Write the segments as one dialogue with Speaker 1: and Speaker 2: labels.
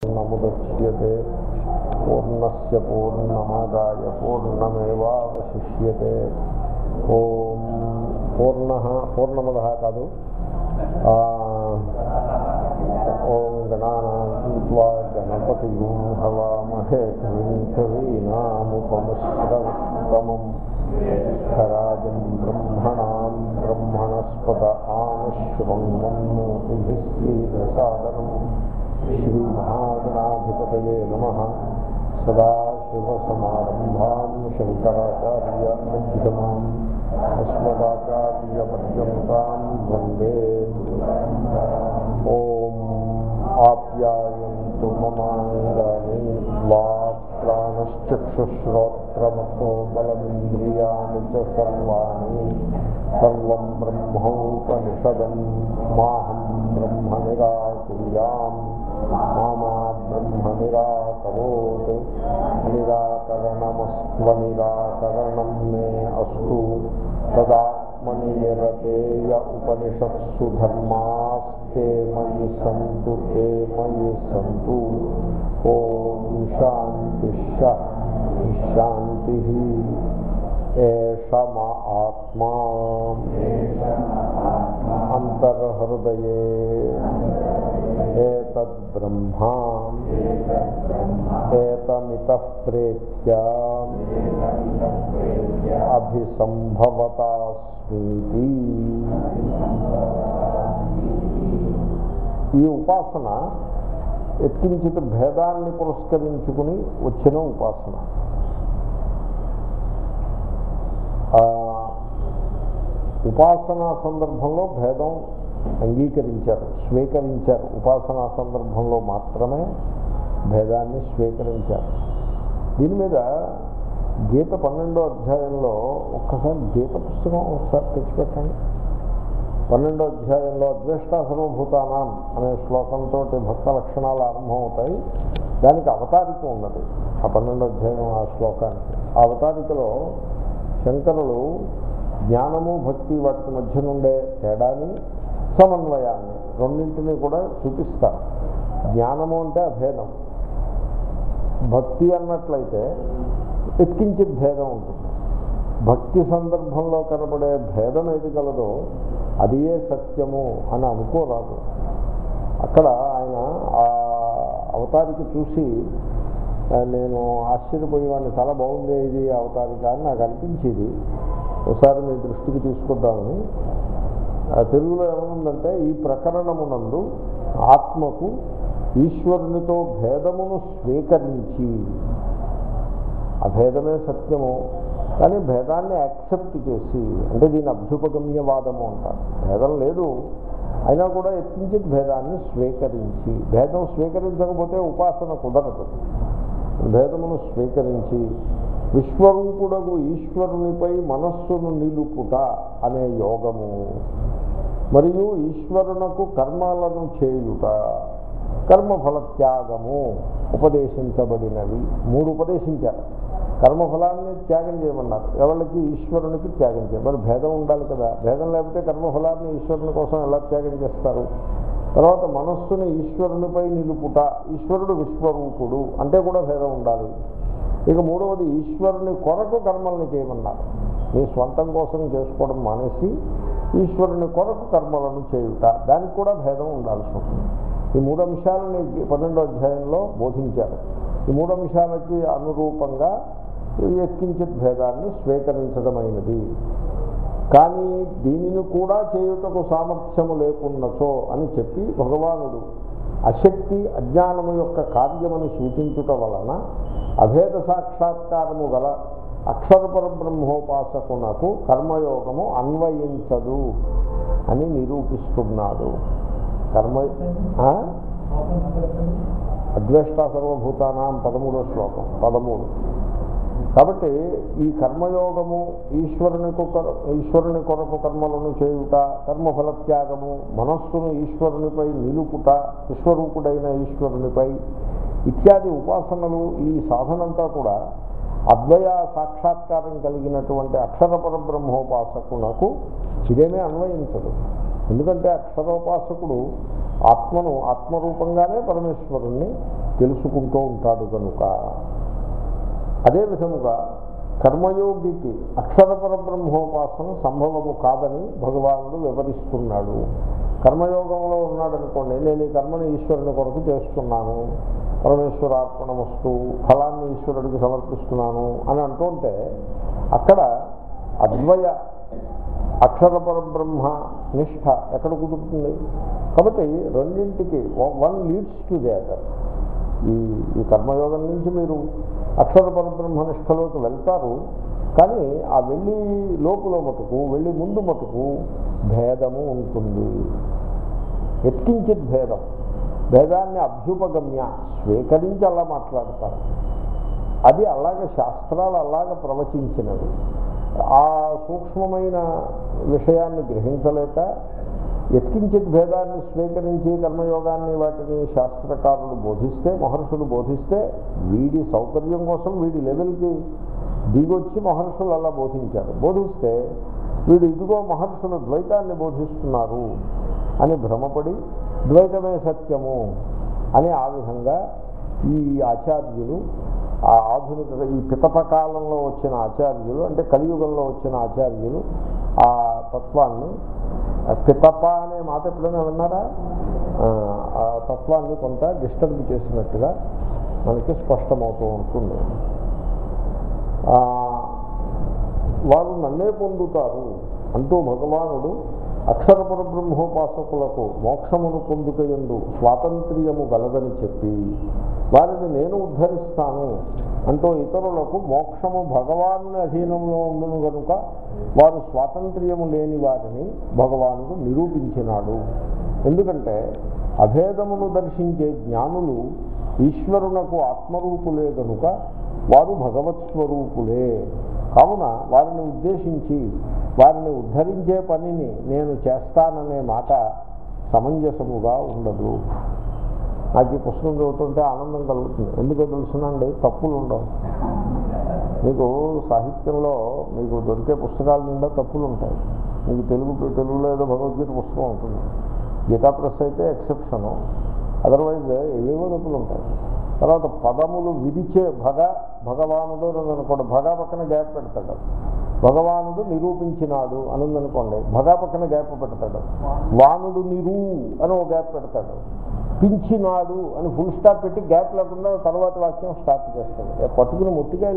Speaker 1: పూర్ణముద్యతే పూర్ణస్ పూర్ణమాదాయ పూర్ణమేవాశిష్యతే ఓం పూర్ణ పూర్ణమద కాదు ఆ, ఓం గణానాత్వా గణపతి హవామహే కవిం కవీనాముపమశ్రవస్తమం ఖరాజం బ్రహ్మణాం బ్రహ్మణస్పద ఆనశ్వన్మోతిభిశ్రీరసాదనం శ్రీమహాగణాధిపతయే నమ సదాశివసమారంభాం శంకరాచార్యమధ్యమాం అస్మదాచార్యపర్యంతాం వందే ఓం ఆప్యాయంతు మమాంగాని వాక్ప్రాణశ్చక్షుశ్రోత్రమతో బలమింద్రియాణి చ సర్వాణి సర్వం బ్రహ్మోపనిషదం మాహం బ్రహ్మ నిరాకుర్యాం మామా బ్రహ్మ నిరాకరోత్ నిరాకరణమస్త్వనిరాకరణం మే అస్తు తదాత్మని నిరతేయ ఉపనిషత్సు ధర్మాస్తే మయి సంతు తే మయి సంతు ఓం శాంతి శాంతి ఏష మా ఆత్మా అంతర్హృదయే ఏతద్బ్రహ్మా ఏతమిత ప్రేత్య అభిసంభవతాస్మీతి ఈ ఉపాసన ఎత్కించిత భేదాన్ని పురస్కరించుకుని వచ్చిన ఉపాసన ఆ, ఉపాసనా సందర్భంలో భేదం అంగీకరించారు స్వీకరించారు ఉపాసనా సందర్భంలో మాత్రమే భేదాన్ని స్వీకరించారు దీని మీద గీత పన్నెండో అధ్యాయంలో ఒక్కసారి గీత పుస్తకం ఒకసారి తెచ్చిపెట్టండి పన్నెండో అధ్యాయంలో అద్వేష్టా సర్వభూతానాం అనే శ్లోకంతో భక్త లక్షణాలు ఆరంభమవుతాయి దానికి అవతారిక ఉన్నది ఆ పన్నెండో అధ్యాయం ఆ శ్లోకానికి ఆ అవతారికలో శంకరులు జ్ఞానము భక్తి వాటి మధ్య నుండే తేడాని సమన్వయాన్ని రెండింటినీ కూడా చూపిస్తారు జ్ఞానము అంటే అభేదం భక్తి అన్నట్లయితే ఎత్కించి భేదం ఉంటుంది భక్తి సందర్భంలో కనబడే భేదం ఏది కలదో అది ఏ సత్యము అని అనుకోరాదు అక్కడ ఆయన ఆ అవతారికి చూసి ఆ, నేను ఆశ్చర్యపోయేవాడిని చాలా బాగుంది ఇది అవతారిక అని నాకు అనిపించేది ఒకసారి మీ దృష్టికి తీసుకుంటామని ఆ, తెలుగులో ఏమనుందంటే ఈ ప్రకరణమునందు ఆత్మకు ఈశ్వరునితో భేదమును స్వీకరించి అభేదమే సత్యము కానీ భేదాన్ని యాక్సెప్ట్ చేసి అంటే దీని అభ్యుపగమ్యవాదము అంటారు భేదం లేదు అయినా కూడా ఎత్తించి భేదాన్ని స్వీకరించి భేదం స్వీకరించకపోతే ఉపాసన కుదరదు భేదమును స్వీకరించి విశ్వరూపుడగు ఈశ్వరునిపై మనస్సును నిలుపుట అనే యోగము మరియు ఈశ్వరునకు కర్మలను చేయుట కర్మఫల త్యాగము ఉపదేశించబడినవి మూడు ఉపదేశించారు కర్మఫలాన్ని త్యాగం చేయమన్నారు ఎవరికి ఈశ్వరునికి త్యాగం చేయాలి మరి భేదం ఉండాలి కదా భేదం లేకపోతే కర్మఫలాన్ని ఈశ్వరుని కోసం ఎలా త్యాగం చేస్తారు తర్వాత మనస్సుని ఈశ్వరునిపై నిలుపుట ఈశ్వరుడు విశ్వరూపుడు అంటే కూడా భేదం ఉండాలి ఇక మూడవది ఈశ్వరుని కొరకు కర్మల్ని చేయమన్నారు మీ స్వంతం కోసం చేసుకోవడం మానేసి ఈశ్వరుని కొరకు కర్మలను చేయుట దానికి కూడా భేదం ఉండాల్సి ఉంటుంది ఈ మూడు అంశాలని పన్నెండో అధ్యాయంలో బోధించారు ఈ మూడు అంశాలకి అనురూపంగా ఎక్కించే భేదాన్ని స్వీకరించడమైనది కానీ దీనిని కూడా చేయుటకు సామర్థ్యము లేకున్నచో అని చెప్పి భగవానుడు అశక్తి అజ్ఞానము యొక్క కార్యమని సూచించుట వలన అభేద సాక్షాత్కారము గల అక్షరపర బ్రహ్మోపాసకునకు కర్మయోగము అన్వయించదు అని నిరూపిస్తున్నాడు కర్మ ఆ? అద్వేష్టా సర్వభూతానాం పదమూడో శ్లోకం పదమూడు కాబట్టి ఈ కర్మయోగము ఈశ్వరుని కొర- ఈశ్వరుని కొరకు కర్మలను చేయుట కర్మఫల త్యాగము మనస్సును ఈశ్వరునిపై నిలుపుట విశ్వరూపుడైన ఈశ్వరునిపై ఇత్యాది ఉపాసనలు ఈ సాధనంతా కూడా అద్వయ సాక్షాత్కారం కలిగినటువంటి అక్షర పరబ్రహ్మోపాసకునకు ఇదేమీ అన్వయించదు ఎందుకంటే అక్షరోపాసకుడు ఆత్మను ఆత్మరూపంగానే పరమేశ్వరుణ్ణి తెలుసుకుంటూ ఉంటాడు కనుక అదే విధముగా కర్మయోగికి అక్షర పరబ్రహ్మోపాసన సంభవము కాదని భగవానుడు వివరిస్తున్నాడు కర్మయోగంలో ఉన్నాడనుకోండి నేను ఈ కర్మను ఈశ్వరుని కొరకు చేస్తున్నాను పరమేశ్వరార్పణమస్తు ఫలాన్ని ఈశ్వరుడికి సమర్పిస్తున్నాను అని అంటుంటే అక్కడ అద్వయ అక్షర పరబ్రహ్మ నిష్ఠ ఎక్కడ కుదురుతుంది కాబట్టి రెండింటికి one leads to the other ఈ ఈ కర్మయోగం నుంచి మీరు అక్షర పరబ్రహ్మ నిష్టలోకి వెళ్తారు కానీ ఆ వెళ్ళి లోపల మటుకు వెళ్ళి ముందు మటుకు భేదము ఉంటుంది ఎత్కించిత్ భేదం భేదాన్ని అభ్యుపగమ్య స్వీకరించి అలా మాట్లాడతారు అది అలాగే శాస్త్రాలు అలాగ ప్రవచించినవి ఆ సూక్ష్మమైన విషయాన్ని గ్రహించలేక ఎత్కించిత్ భేదాన్ని స్వీకరించి కర్మయోగాన్ని వాటిని శాస్త్రకారులు బోధిస్తే మహర్షులు బోధిస్తే వీడి సౌకర్యం కోసం వీడి లెవెల్కి దిగొచ్చి మహర్షులు అలా బోధించారు బోధిస్తే వీడు ఇదిగో మహర్షులు ద్వైతాన్ని బోధిస్తున్నారు అని భ్రమపడి ద్వైతమే సత్యము అని ఆ విధంగా ఈ ఆచార్యులు ఆ ఆధునిక ఈ పితప కాలంలో వచ్చిన ఆచార్యులు అంటే కలియుగంలో వచ్చిన ఆచార్యులు ఆ తత్వాన్ని ఆ పితప అనే మాట ఎప్పుడైనా విన్నారా ఆ, ఆ తత్వాన్ని కొంత డిస్టర్బ్ చేసినట్టుగా మనకి స్పష్టమవుతూ ఉంటుంది ఆ, వారు నన్నే పొందుతారు అంటూ భగవానుడు అక్షర పరబ్రహ్మోపాసకులకు మోక్షమును పొందుటయందు స్వాతంత్ర్యము గలదని చెప్పి వారిని నేను ఉద్ధరిస్తాను అంటూ ఇతరులకు మోక్షము భగవానుని అధీనంలో ఉండును కనుక వారు స్వాతంత్ర్యము లేని వారిని భగవానుడు నిరూపించినాడు ఎందుకంటే అభేదమును దర్శించే జ్ఞానులు ఈశ్వరునకు ఆత్మరూపులే కనుక వారు భగవత్ స్వరూపులే కావున వారిని ఉద్దేశించి వారిని ఉద్ధరించే పనిని నేను చేస్తాననే మాట సమంజసముగా ఉండదు నాకు ఈ పుస్తకం చదువుతుంటే ఆనందం కలుగుతుంది ఎందుకో తెలుసునండి తప్పులు ఉండవు మీకు సాహిత్యంలో మీకు దొరికే పుస్తకాల నిండా తప్పులు ఉంటాయి మీకు తెలుగు తెలుగులో ఏదో భగవద్గీత పుస్తకం ఉంటుంది గీతా ప్రెస్ అయితే ఎక్సెప్షను అదర్వైజ్ ఏవేవో తప్పులు ఉంటాయి తర్వాత పదములు విధిచే భగ భగవానుడు అని అనుకోండి భగ పక్కన గ్యాప్ పెడతాడు భగవానుడు నిరూపించినాడు అని ఉందనుకోండి భగ పక్కన గ్యాప్ పెడతాడు వానుడు నిరూ అని ఒక గ్యాప్ పెడతాడు పించినాడు అని ఫుల్ స్టాప్ పెట్టి గ్యాప్ లేకుండా తర్వాత వాక్యం స్టార్ట్ చేస్తాడు ఏ పట్టుకుని ముట్టికాయలు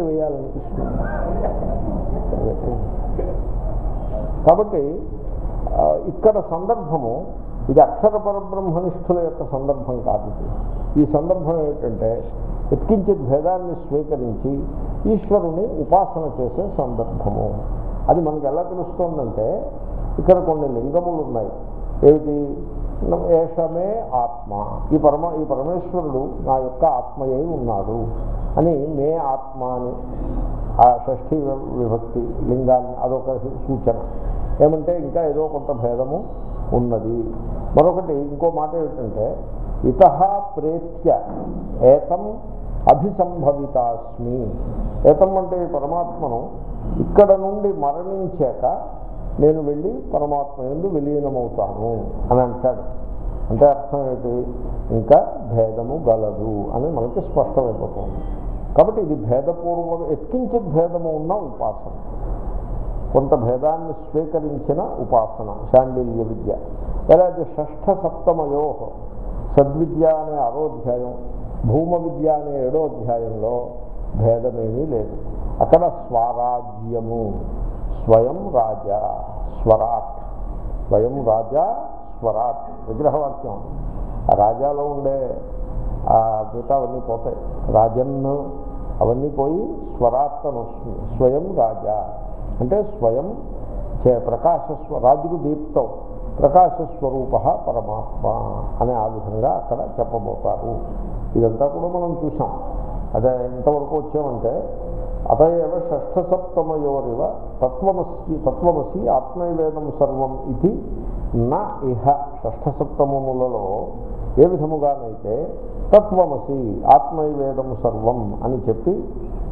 Speaker 1: వేయాలనిపిస్తుంది కాబట్టి ఆ, ఇక్కడ సందర్భము ఇది అక్షర పరబ్రహ్మనిష్ఠుల యొక్క సందర్భం కాదు ఇది. ఈ సందర్భం ఏమిటంటే ఎత్కించిత్ భేదాన్ని స్వీకరించి ఈశ్వరుని ఉపాసన చేసే సందర్భము అది మనకు ఎలా తెలుస్తోందంటే ఇక్కడ కొన్ని లింగములు ఉన్నాయి ఏమిటి ఏషమే ఆత్మ ఈ పరమ ఈ పరమేశ్వరుడు నా యొక్క ఆత్మయే ఉన్నాడు అని మే ఆత్మ అని ఆ షష్ఠీ విభక్తి లింగాన్ని అదొక సూచన ఏమంటే ఇంకా ఏదో కొంత భేదము ఉన్నది మరొకటి ఇంకో మాట ఏమిటంటే ఇత ప్రేత్య ఏతం అభిసంభవితాస్మి ఏతం అంటే ఈ పరమాత్మను ఇక్కడ నుండి మరణించాక నేను వెళ్ళి పరమాత్మ ఎందు విలీనమవుతాను అని అంటాడు అంటే అర్థం ఏంటి ఇంకా భేదము గలదు అని మనకి స్పష్టమైపోతుంది కాబట్టి ఇది భేదపూర్వక ఎత్కించే భేదము ఉన్న ఉపాసన కొంత భేదాన్ని స్వీకరించిన ఉపాసన శాండిల్య విద్య అలాగే షష్ఠ సప్తమయో సద్విద్య అనే ఆరో అధ్యాయం భూమ విద్య అనే ఏడో అధ్యాయంలో భేదమేమీ లేదు అక్కడ స్వరాజ్యము స్వయం రాజా స్వరాట్ స్వయం రాజా స్వరాట్ విగ్రహవాక్యం ఆ రాజాలో ఉండే ఆ మిగతా అవన్నీ పోతాయి రాజన్ అవన్నీ పోయి స్వరాట్ అని వస్తుంది స్వయం రాజా అంటే స్వయం చే ప్రకాశస్వ రాజుకు దీప్తం ప్రకాశస్వరూప పరమాత్మ అనే ఆ విధంగా అక్కడ చెప్పబోతారు ఇదంతా కూడా మనం చూసాం అదే ఎంతవరకు వచ్చామంటే అతయేవ షష్ఠ సప్తమయోరివ తత్వమసి తత్వమసి ఆత్మైవేదం సర్వం ఇది నా ఇహ షష్ఠ సప్తమములలో ఏ విధముగానైతే తత్వమసి ఆత్మైవేదం సర్వం అని చెప్పి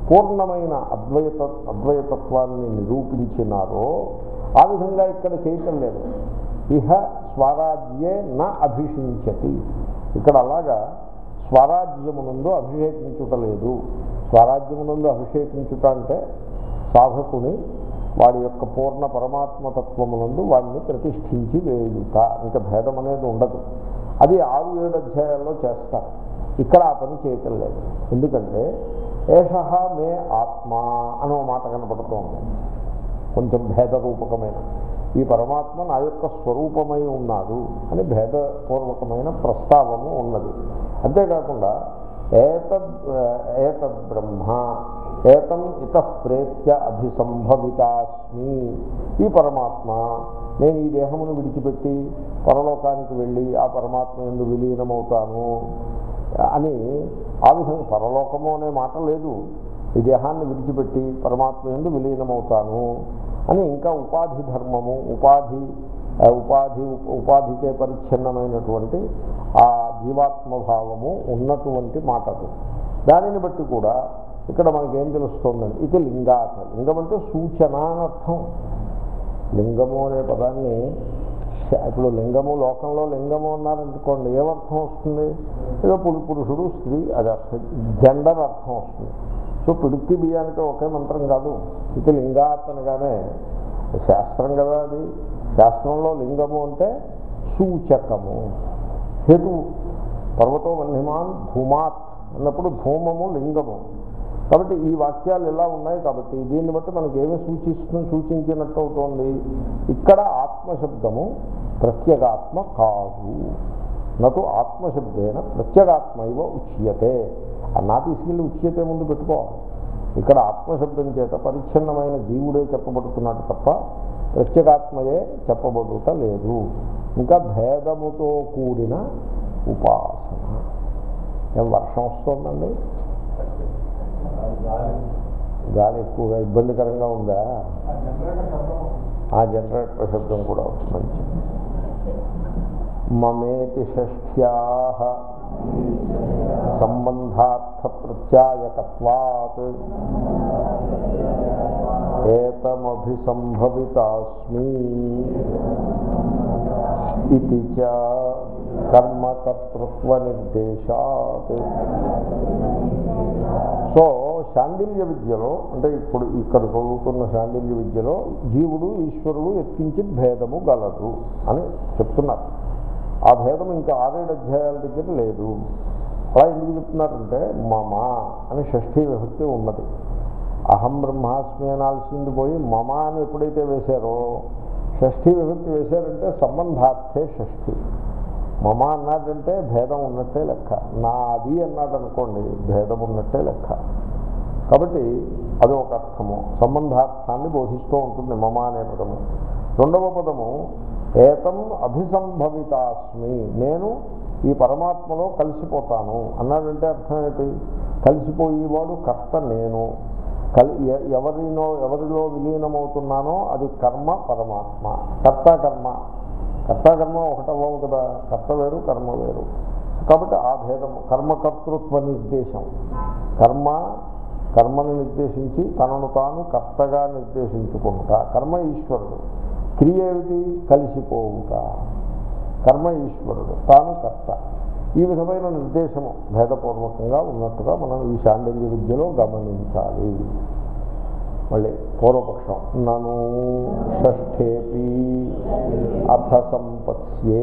Speaker 1: పూర్ణమైన అద్వైత అద్వైతత్వాన్ని నిరూపించినారో ఆ విధంగా ఇక్కడ చేయటం లేదు ఇహ స్వరాజ్యే నా అభిషించతి ఇక్కడ అలాగా స్వరాజ్యమునందు అభిషేకించుట లేదు స్వరాజ్యమునందు అభిషేకించుట అంటే సాధకుని వాడి యొక్క పూర్ణ పరమాత్మతత్వమునందు వాడిని ప్రతిష్ఠించి వేయుట ఇంకా భేదం అనేది ఉండదు అది ఆరు ఏడు అధ్యాయాల్లో చేస్తారు ఇక్కడ ఆ పని చేయటం లేదు ఎందుకంటే ఏష మే ఆత్మ అనే మాట కనపడుతోంది కొంచెం భేద రూపకమైన ఈ పరమాత్మ నా యొక్క స్వరూపమై ఉన్నాడు అని భేదపూర్వకమైన ప్రస్తావము ఉన్నది అంతేకాకుండా ఏతద్ ఏతద్ బ్రహ్మ ఏతం ఇత ప్రేత్య అభిసంభవితాస్మి ఈ పరమాత్మ నేను ఈ దేహమును విడిచిపెట్టి పరలోకానికి వెళ్ళి ఆ పరమాత్మ ఎందు విలీనమవుతాను అని ఆ విధంగా పరలోకము అనే మాట లేదు ఈ దేహాన్ని విడిచిపెట్టి పరమాత్మ ఎందు విలీనమవుతాను అని ఇంకా ఉపాధి ధర్మము ఉపాధి ఆ ఉపాధి ఉపాధిచే పరిచ్ఛిన్నమైనటువంటి ఆ జీవాత్మభావము ఉన్నటువంటి మాటలు దానిని బట్టి కూడా ఇక్కడ మనకేం తెలుస్తోందండి ఇది లింగాత లింగం అంటే సూచన అని అర్థం లింగము అనే పదాన్ని ఇప్పుడు లింగము లోకంలో లింగము అన్నారనుకోండి ఏమర్థం వస్తుంది ఏదో పురు పురుషుడు స్త్రీ అది అర్థం జెండర్ అర్థం వస్తుంది సో పిడికి బియ్యానికి ఒకే మంత్రం కాదు ఇది లింగాత్ అనగానే శాస్త్రం కదా అది శాస్త్రంలో లింగము అంటే సూచకము హేతు పర్వతో వన్యమాన్ ధూమాత్ అన్నప్పుడు ధూమము లింగము కాబట్టి ఈ వాక్యాలు ఎలా ఉన్నాయి కాబట్టి దీన్ని బట్టి మనకి ఏమి సూచిస్తు సూచించినట్టు అవుతోంది ఇక్కడ ఆత్మశబ్దము ప్రత్యేగాత్మ కాదు నటు ఆత్మశబ్దేన ప్రత్యేగాత్మ ఇవ ఉచ్యతే ఆ నా తీసుకెళ్ళి ఉచ్యతే ముందు పెట్టుకోవాలి ఇక్కడ ఆత్మశబ్దం చేత పరిచ్ఛిన్నమైన జీవుడే చెప్పబడుతున్నాడు తప్ప ప్రత్యేగాత్మయే చెప్పబడుట లేదు ఇంకా భేదముతో కూడిన ఉపాసన ఏం వర్షం వస్తుందండి గాలి ఎక్కువగా ఇబ్బందికరంగా ఉందా ఆ జనరేటర్ శబ్దం కూడా మంచి మమేతి షష్ఠ్యా సంబంధార్థ ప్రత్యాయకత్వాత్ ఏతమభిసంభవితాస్మి ఇది చ కర్మకర్తృత్వ నిర్దేశాత్ సో శాండిల్య విద్యలో అంటే ఇప్పుడు ఇక్కడ చదువుతున్న శాండిల్య విద్యలో జీవుడు ఈశ్వరుడు ఎత్కించి భేదము గలదు అని చెప్తున్నారు ఆ భేదం ఇంకా ఆరేడు అధ్యాయాల దగ్గర లేదు అలా ఎందుకు చెప్తున్నారంటే మమ అని షష్ఠీ విభక్తి ఉన్నది అహం బ్రహ్మాస్మి అనాల్సింది పోయి మమ అని ఎప్పుడైతే వేశారో షష్ఠీ విభక్తి వేశారంటే సంబంధార్థే షష్ఠి మమ అన్నాడంటే భేదం ఉన్నట్టే లెక్క నాది అన్నాడు అనుకోండి భేదం ఉన్నట్టే లెక్క కాబట్టి అది ఒక అర్థము సంబంధార్థాన్ని బోధిస్తూ ఉంటుంది మమ అనే పదము రెండవ పదము ఏతం అభిసంభవితాస్మి నేను ఈ పరమాత్మలో కలిసిపోతాను అన్నాడంటే అర్థం ఏంటి కలిసిపోయేవాడు కర్త నేను కలి ఎ- ఎవరినో ఎవరిలో విలీనమవుతున్నానో అది కర్మ పరమాత్మ కర్త కర్మ కర్త కర్మ ఒకటవ్వవు కదా కర్త వేరు కర్మ వేరు కాబట్టి ఆ భేదము కర్మకర్తృత్వ నిర్దేశం కర్మ కర్మను నిర్దేశించి తనను తాను కర్తగా నిర్దేశించుకుంటా కర్మ ఈశ్వరుడు క్రియ ఏమిటి కలిసిపోవుట కర్మ ఈశ్వరుడు తాను కర్త ఈ విధమైన నిర్దేశము భేదపూర్వకంగా ఉన్నట్టుగా మనం ఈ శాండల్య విద్యలో గమనించాలి మళ్ళీ పూర్వపక్షం నను షష్ఠేపి అర్థ సంపత్స్యే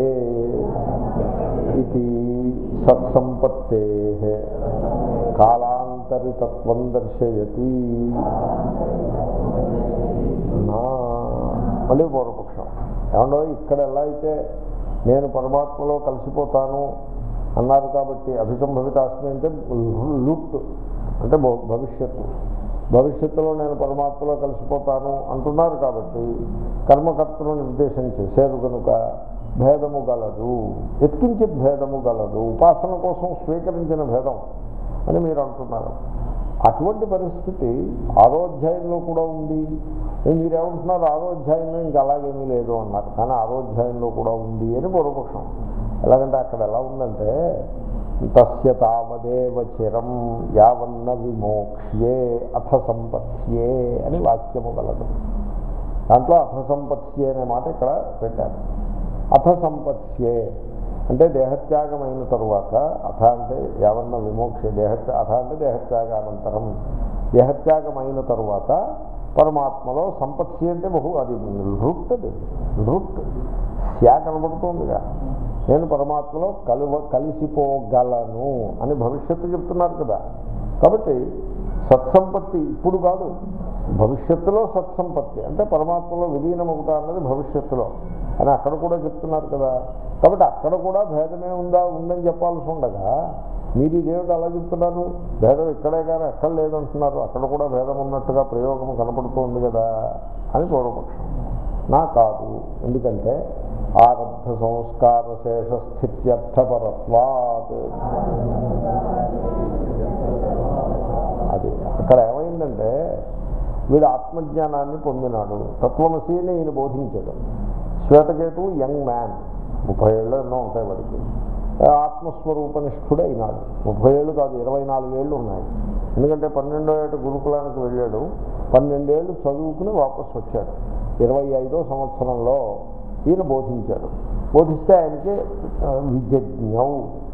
Speaker 1: ఇది సత్సంపత్తే కాలాంతరితత్వం దర్శయతి నా మళ్ళీ పూర్వపక్షం ఏమండో ఇక్కడ ఎలా అయితే నేను పరమాత్మలో కలిసిపోతాను అన్నారు కాబట్టి అభిసంభవితాస్మి అంటే లుట్ అంటే భవ- భవిష్యత్తు భవిష్యత్తులో నేను పరమాత్మలో కలిసిపోతాను అంటున్నారు కాబట్టి కర్మకర్తను నిర్దేశం చేశారు కనుక భేదము గలదు ఎత్కించిత్ భేదము గలదు ఉపాసన కోసం స్వీకరించిన భేదం అని మీరు అంటున్నారు అటువంటి పరిస్థితి ఆరో అధ్యాయంలో కూడా ఉంది ఏ మీరేమంటున్నారు ఆరో అధ్యాయంలో ఇంకా అలాగేమీ లేదు అన్నారు కానీ ఆరో అధ్యాయంలో కూడా ఉంది అని పూర్వపక్షం ఎలాగంటే అక్కడ ఎలా ఉందంటే తస్య తావదేవ చిరం యావన్న విమోక్ష్యే అథ సంపత్స్యే అని వాక్యము గలదు దాంట్లో అథ సంపత్స్యే అనే మాట ఇక్కడ పెట్టారు అథ సంపత్స్యే అంటే దేహత్యాగమైన తరువాత అథ అంటే యావన్న విమోక్ష దేహత్య అథ అంటే దేహత్యాగానంతరం దేహత్యాగమైన తరువాత పరమాత్మలో సంపత్తి అంటే బహు అది నృట్ అది నృట్ శ్యా కనబడుతోందిగా నేను పరమాత్మలో కలువ కలిసిపోగలను అని భవిష్యత్తు చెప్తున్నారు కదా కాబట్టి సత్సంపత్తి ఇప్పుడు కాదు భవిష్యత్తులో సత్సంపత్తి అంటే పరమాత్మలో విలీనమవుట అన్నది భవిష్యత్తులో అని అక్కడ కూడా చెప్తున్నారు కదా కాబట్టి అక్కడ కూడా భేదమే ఉందా ఉందని చెప్పాల్సి ఉండగా మీరు ఇదేమిటి అలా చెప్తున్నారు భేదం ఇక్కడే కానీ అక్కడ లేదంటున్నారు అక్కడ కూడా భేదం ఉన్నట్టుగా ప్రయోగం కనపడుతోంది కదా అని పూర్వపక్షం నా కాదు ఎందుకంటే ఆరబ్ధ సంస్కార శేష స్థిత్యర్థపరత్వాత్ అది అక్కడ ఏమైందంటే వీడు ఆత్మజ్ఞానాన్ని పొందినాడు తత్వమసీని ఈయన బోధించాడు శ్వేతకేతు యంగ్ మ్యాన్ ముప్పై ఏళ్ళు ఎన్నో ఉంటాయి వాడికి ఆత్మస్వరూపనిష్ఠుడే అయినాడు ముప్పై ఏళ్ళు కాదు ఇరవై నాలుగు ఏళ్ళు ఉన్నాయి ఎందుకంటే పన్నెండో ఏట గురుకులానికి వెళ్ళాడు పన్నెండేళ్ళు చదువుకుని వాపసు వచ్చాడు ఇరవై ఐదో సంవత్సరంలో ఈయన బోధించాడు బోధిస్తే ఆయనకి ఆ, విజజ్ఞౌ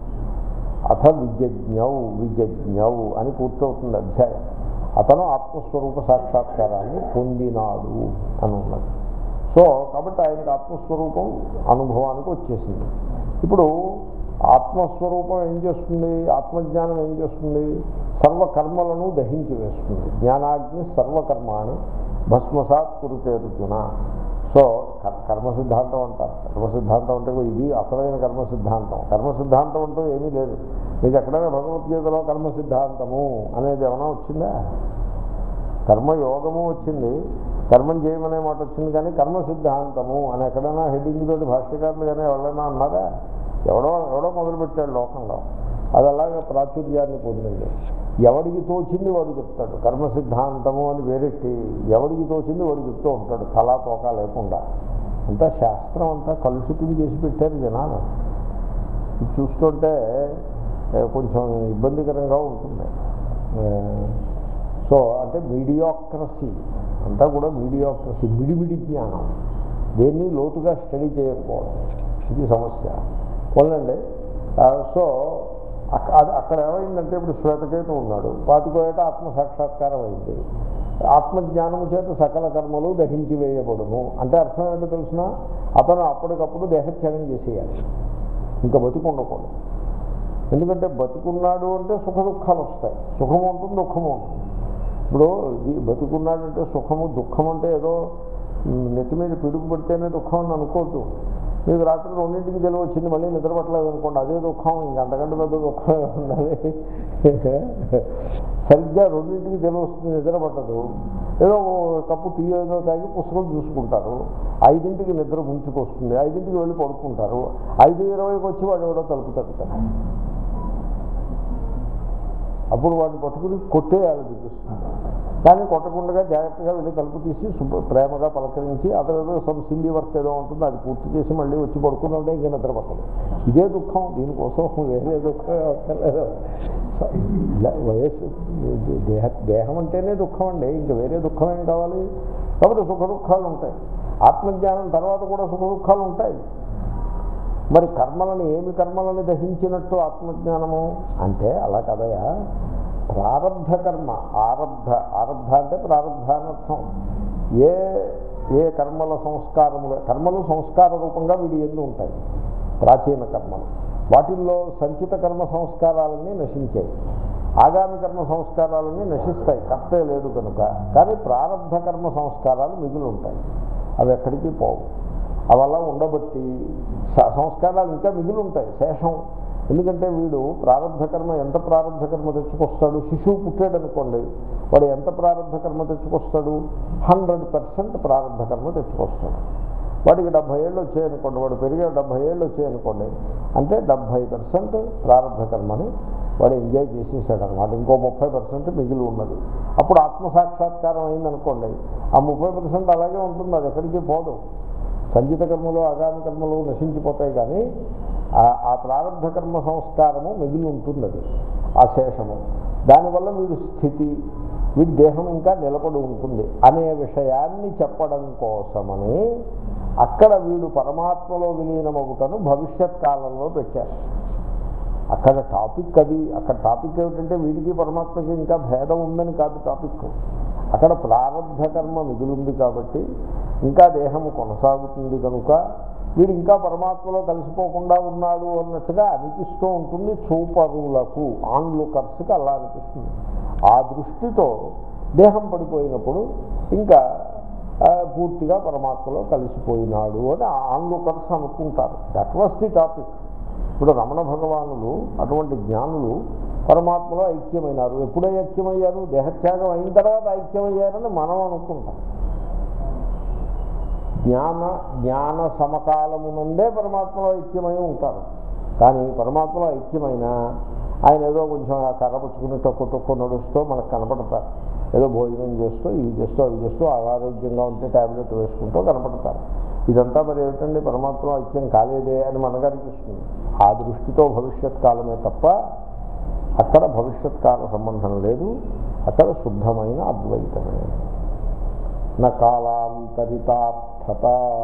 Speaker 1: అథ విజజ్ఞౌ విజజ్ఞౌ అని పూర్తవుతుంది అధ్యాయం అతను ఆత్మస్వరూప సాక్షాత్కారాన్ని పొందినాడు అని ఉన్నది సో కాబట్టి ఆయనకి ఆత్మస్వరూపం అనుభవానికి వచ్చేసింది ఇప్పుడు ఆత్మస్వరూపం ఏం చేస్తుంది ఆత్మజ్ఞానం ఏం చేస్తుంది సర్వకర్మలను దహించి వేస్తుంది జ్ఞానాగ్ని సర్వకర్మాన్ని భస్మసాత్ కురితే రుజున సో కర్- కర్మ సిద్ధాంతం అంటారు కర్మ సిద్ధాంతం అంటే ఇది అసలైన కర్మ సిద్ధాంతం కర్మ సిద్ధాంతం అంటూ ఏమీ లేదు మీకు ఎక్కడైనా భగవద్గీతలో కర్మ సిద్ధాంతము అనేది ఏమైనా వచ్చిందా కర్మయోగము వచ్చింది కర్మం చేయమనే మాట వచ్చింది కానీ కర్మ సిద్ధాంతము అని ఎక్కడైనా హెడ్డింగ్ తోటి భాష్యకారులు కానీ ఎవరైనా అన్నారా ఎవడో ఎవడో మొదలుపెట్టాడు లోకంలో అది అలాగే ప్రాచుర్యాన్ని పొందింది ఎవడికి తోచింది వాడు చెప్తాడు కర్మ సిద్ధాంతము అని వేరెట్టి ఎవడికి తోచింది వాడు చెప్తూ ఉంటాడు తలా తోక లేకుండా అంతా శాస్త్రం అంతా కలుషితం చేసి పెట్టారు జనాలు ఇది చూస్తుంటే ఏ, కొంచెం ఇబ్బందికరంగా ఉంటుంది ఏ, సో అంటే మీడియోక్రసీ అంతా కూడా మీడియోక్రసీ మిడిమిడి జ్ఞానం దేన్ని లోతుగా స్టడీ చేయకపోవడం ఇది సమస్య పోలండి సో అక్క- అది అక్కడ ఏమైందంటే ఇప్పుడు శ్వేతకేతు ఉన్నాడు పాతికోయేట ఆత్మ సాక్షాత్కారం అయింది ఆత్మజ్ఞానము చేత సకల కర్మలు దహించి వేయబడును అంటే అర్థం ఏంటో తెలిసిన అతను అప్పటికప్పుడు దేహత్యాగం చేసేయాలి ఇంకా బతికి ఉండకూడదు ఎందుకంటే బతుకున్నాడు అంటే సుఖ దుఃఖాలు వస్తాయి సుఖము ఉంటుంది దుఃఖము ఉంటుంది ఇప్పుడు ఇది బతుకున్నాడంటే సుఖము దుఃఖం అంటే ఏదో మ్, నెత్తి మీద పిడుగు పడితేనే దుఃఖం అని అనుకోవద్దు మీకు రాత్రి రెండింటికి తెలివి వచ్చింది మళ్ళీ నిద్ర పట్టలేదు అనుకోండి అదే దుఃఖం ఇంక అంతకంటే పెద్ద దుఃఖమే ఉండాలి సరిగ్గా రెండింటికి తెలివి వస్తుంది నిద్ర పట్టదు ఏదో ఓ కప్పు టీ ఏదో తాగి పుస్తకం చూసుకుంటారు ఐదింటికి నిద్ర ముంచుకొస్తుంది ఐదింటికి వెళ్ళి పడుకుంటారు ఐదు ఇరవైకి వచ్చి వాడు ఎవడో తలుపు తగ్గుతారు అప్పుడు వాడిని పట్టుకుని కొట్టేయాలి అనిపిస్తుంది కానీ కొట్టకుండా జాగ్రత్తగా వెళ్ళి తలుపు తీసి శుభ్ర ప్రేమగా పలకరించి అతను ఏదో సమ్ సిల్లీ వర్క్ ఏదో ఉంటుంది అది పూర్తి చేసి మళ్ళీ వచ్చి పడుకున్నాడే ఇంకా నిద్ర పట్టదు ఇదే దుఃఖం దీనికోసం వేరే దుఃఖం అవసరం ఇలా వయస్సు దేహ దేహం అంటేనే దుఃఖం అండి ఇంకా వేరే దుఃఖం ఏం కావాలి కాబట్టి సుఖ దుఃఖాలు ఉంటాయి ఆత్మజ్ఞానం తర్వాత కూడా సుఖ దుఃఖాలు ఉంటాయి మరి కర్మలను ఏమి కర్మలను దహించినట్టు ఆత్మజ్ఞానము అంటే అలా కదయా ప్రారంధ కర్మ ఆరబ్ధ ఆరబ్ధ అంటే ప్రారంధ అనర్థం ఏ ఏ కర్మల సంస్కారములు కర్మలు సంస్కార రూపంగా వీడి ఎందు ఉంటాయి ప్రాచీన కర్మలు వాటిల్లో సంచిత కర్మ సంస్కారాలన్నీ నశించాయి ఆగామి కర్మ సంస్కారాలన్నీ నశిస్తాయి కర్తే లేదు కనుక కానీ ప్రారంధ కర్మ సంస్కారాలు మిగిలి ఉంటాయి అవి ఎక్కడికి పోవు అవల్ల ఉండబట్టి స- సంస్కారాలు ఇంకా మిగిలి ఉంటాయి శేషం ఎందుకంటే వీడు ప్రారంభ కర్మ ఎంత ప్రారంభ కర్మ తెచ్చుకొస్తాడు శిశువు పుట్టాడు అనుకోండి వాడు ఎంత ప్రారంభ కర్మ తెచ్చుకొస్తాడు హండ్రెడ్ పర్సెంట్ ప్రారంభ కర్మ తెచ్చుకొస్తాడు వాడికి డెబ్భై ఏళ్ళు వచ్చాయనుకోండి వాడు పెరిగే డెబ్భై ఏళ్ళు వచ్చాయనుకోండి అంటే డెబ్భై పర్సెంట్ ప్రారంభ కర్మని వాడు ఎంజాయ్ చేసేసాడు అనమాట ఇంకో ముప్పై పర్సెంట్ మిగిలి ఉన్నది అప్పుడు ఆత్మ సాక్షాత్కారం అయిందనుకోండి ఆ ముప్పై పర్సెంట్ అలాగే ఉంటుంది అది ఎక్కడికి పోదు సంచిత కర్మలు ఆగామి కర్మలు నశించిపోతాయి కానీ ఆ- ఆ ప్రారంభ కర్మ సంస్కారము మిగిలి ఉంటుంది అది ఆ శేషము దానివల్ల వీడు స్థితి వీడి దేహం ఇంకా నిలబడి ఉంటుంది అనే విషయాన్ని చెప్పడం కోసమని అక్కడ వీడు పరమాత్మలో విలీనమవుటను భవిష్యత్ కాలంలో పెట్టారు అక్కడ టాపిక్ అది అక్కడ టాపిక్ ఏమిటంటే వీడికి పరమాత్మకి ఇంకా భేదం ఉందని కాదు టాపిక్ అక్కడ ప్రారంభ కర్మ మిగిలింది కాబట్టి ఇంకా దేహము కొనసాగుతుంది కనుక వీడు ఇంకా పరమాత్మలో కలిసిపోకుండా ఉన్నాడు అన్నట్టుగా అనిపిస్తూ ఉంటుంది చూపరులకు ఆన్లుకర్స్కి అలా అనిపిస్తుంది ఆ దృష్టితో దేహం పడిపోయినప్పుడు ఇంకా ఆ, పూర్తిగా పరమాత్మలో కలిసిపోయినాడు అని ఆన్లుకర్స్ అనుకుంటారు దట్ వాస్ ది టాపిక్ ఇప్పుడు రమణ భగవానులు అటువంటి జ్ఞానులు పరమాత్మలో ఐక్యమైనారు ఎప్పుడై ఐక్యమయ్యారు దేహత్యాగం అయిన తర్వాత ఐక్యమయ్యారని మనం అనుకుంటాం జ్ఞాన జ్ఞాన సమకాలమునందే పరమాత్మలో ఐక్యమై ఉంటారు కానీ పరమాత్మలో ఐక్యమైన ఆయన ఏదో కొంచెం ఆ కర్ర పుచ్చుకుని తొక్కు తొక్కు నడుస్తూ మనకు కనపడతారు ఏదో భోజనం చేస్తూ ఇవి చేస్తూ అవి చేస్తూ అనారోగ్యంగా ఉంటే ట్యాబ్లెట్ వేసుకుంటూ కనపడతారు ఇదంతా మరి ఏమిటండి పరమాత్మ ఐక్యం కాలేదే అని మనకు అనిపిస్తుంది ఆ దృష్టితో భవిష్యత్ కాలమే తప్ప అక్కడ భవిష్యత్ కాల సంబంధం లేదు అక్కడ శుద్ధమైన అద్వైతమే నా కాలాంతరితార్థత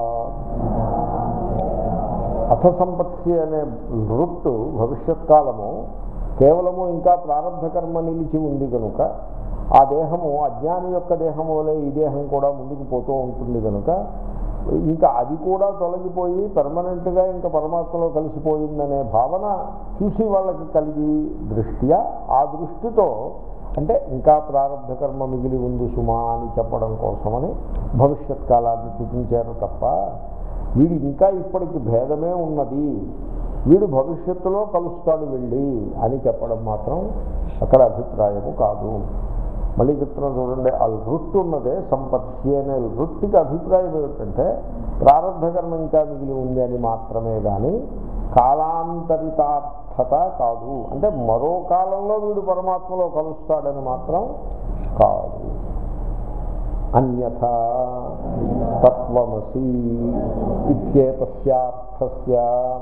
Speaker 1: అథ సంపత్తి అనే వృత్తు భవిష్యత్ కాలము కేవలము ఇంకా ప్రారంభ కర్మ నిలిచి ఉంది కనుక ఆ దేహము అజ్ఞాని యొక్క దేహము వలె ఈ దేహం కూడా ముందుకు పోతూ ఉంటుంది కనుక ఇంకా అది కూడా తొలగిపోయి పెర్మనెంట్గా ఇంకా పరమాత్మలో కలిసిపోయిందనే భావన చూసి వాళ్ళకి కలిగి దృష్ట్యా ఆ దృష్టితో అంటే ఇంకా ప్రారంభ కర్మ మిగిలి ఉంది సుమా అని చెప్పడం కోసమని భవిష్యత్ కాలాన్ని చూపించారు తప్ప వీడు ఇంకా ఇప్పటికి భేదమే ఉన్నది వీడు భవిష్యత్తులో కలుస్తాడు వెళ్ళి అని చెప్పడం మాత్రం అక్కడ అభిప్రాయము కాదు మళ్ళీ చెప్తున్నా చూడండి ఆ రుట్టు ఉన్నదే సంపత్తి అనే రుట్టికి అభిప్రాయం ఏమిటంటే ప్రారంభ కర్మ ఇంకా మిగిలి ఉంది అని మాత్రమే కానీ కాలాంతరితార్థత కాదు అంటే మరో కాలంలో వీడు పరమాత్మలో కలుస్తాడని మాత్రం కాదు అన్యథా తత్వమసి ఇత్యేతస్యార్థస్య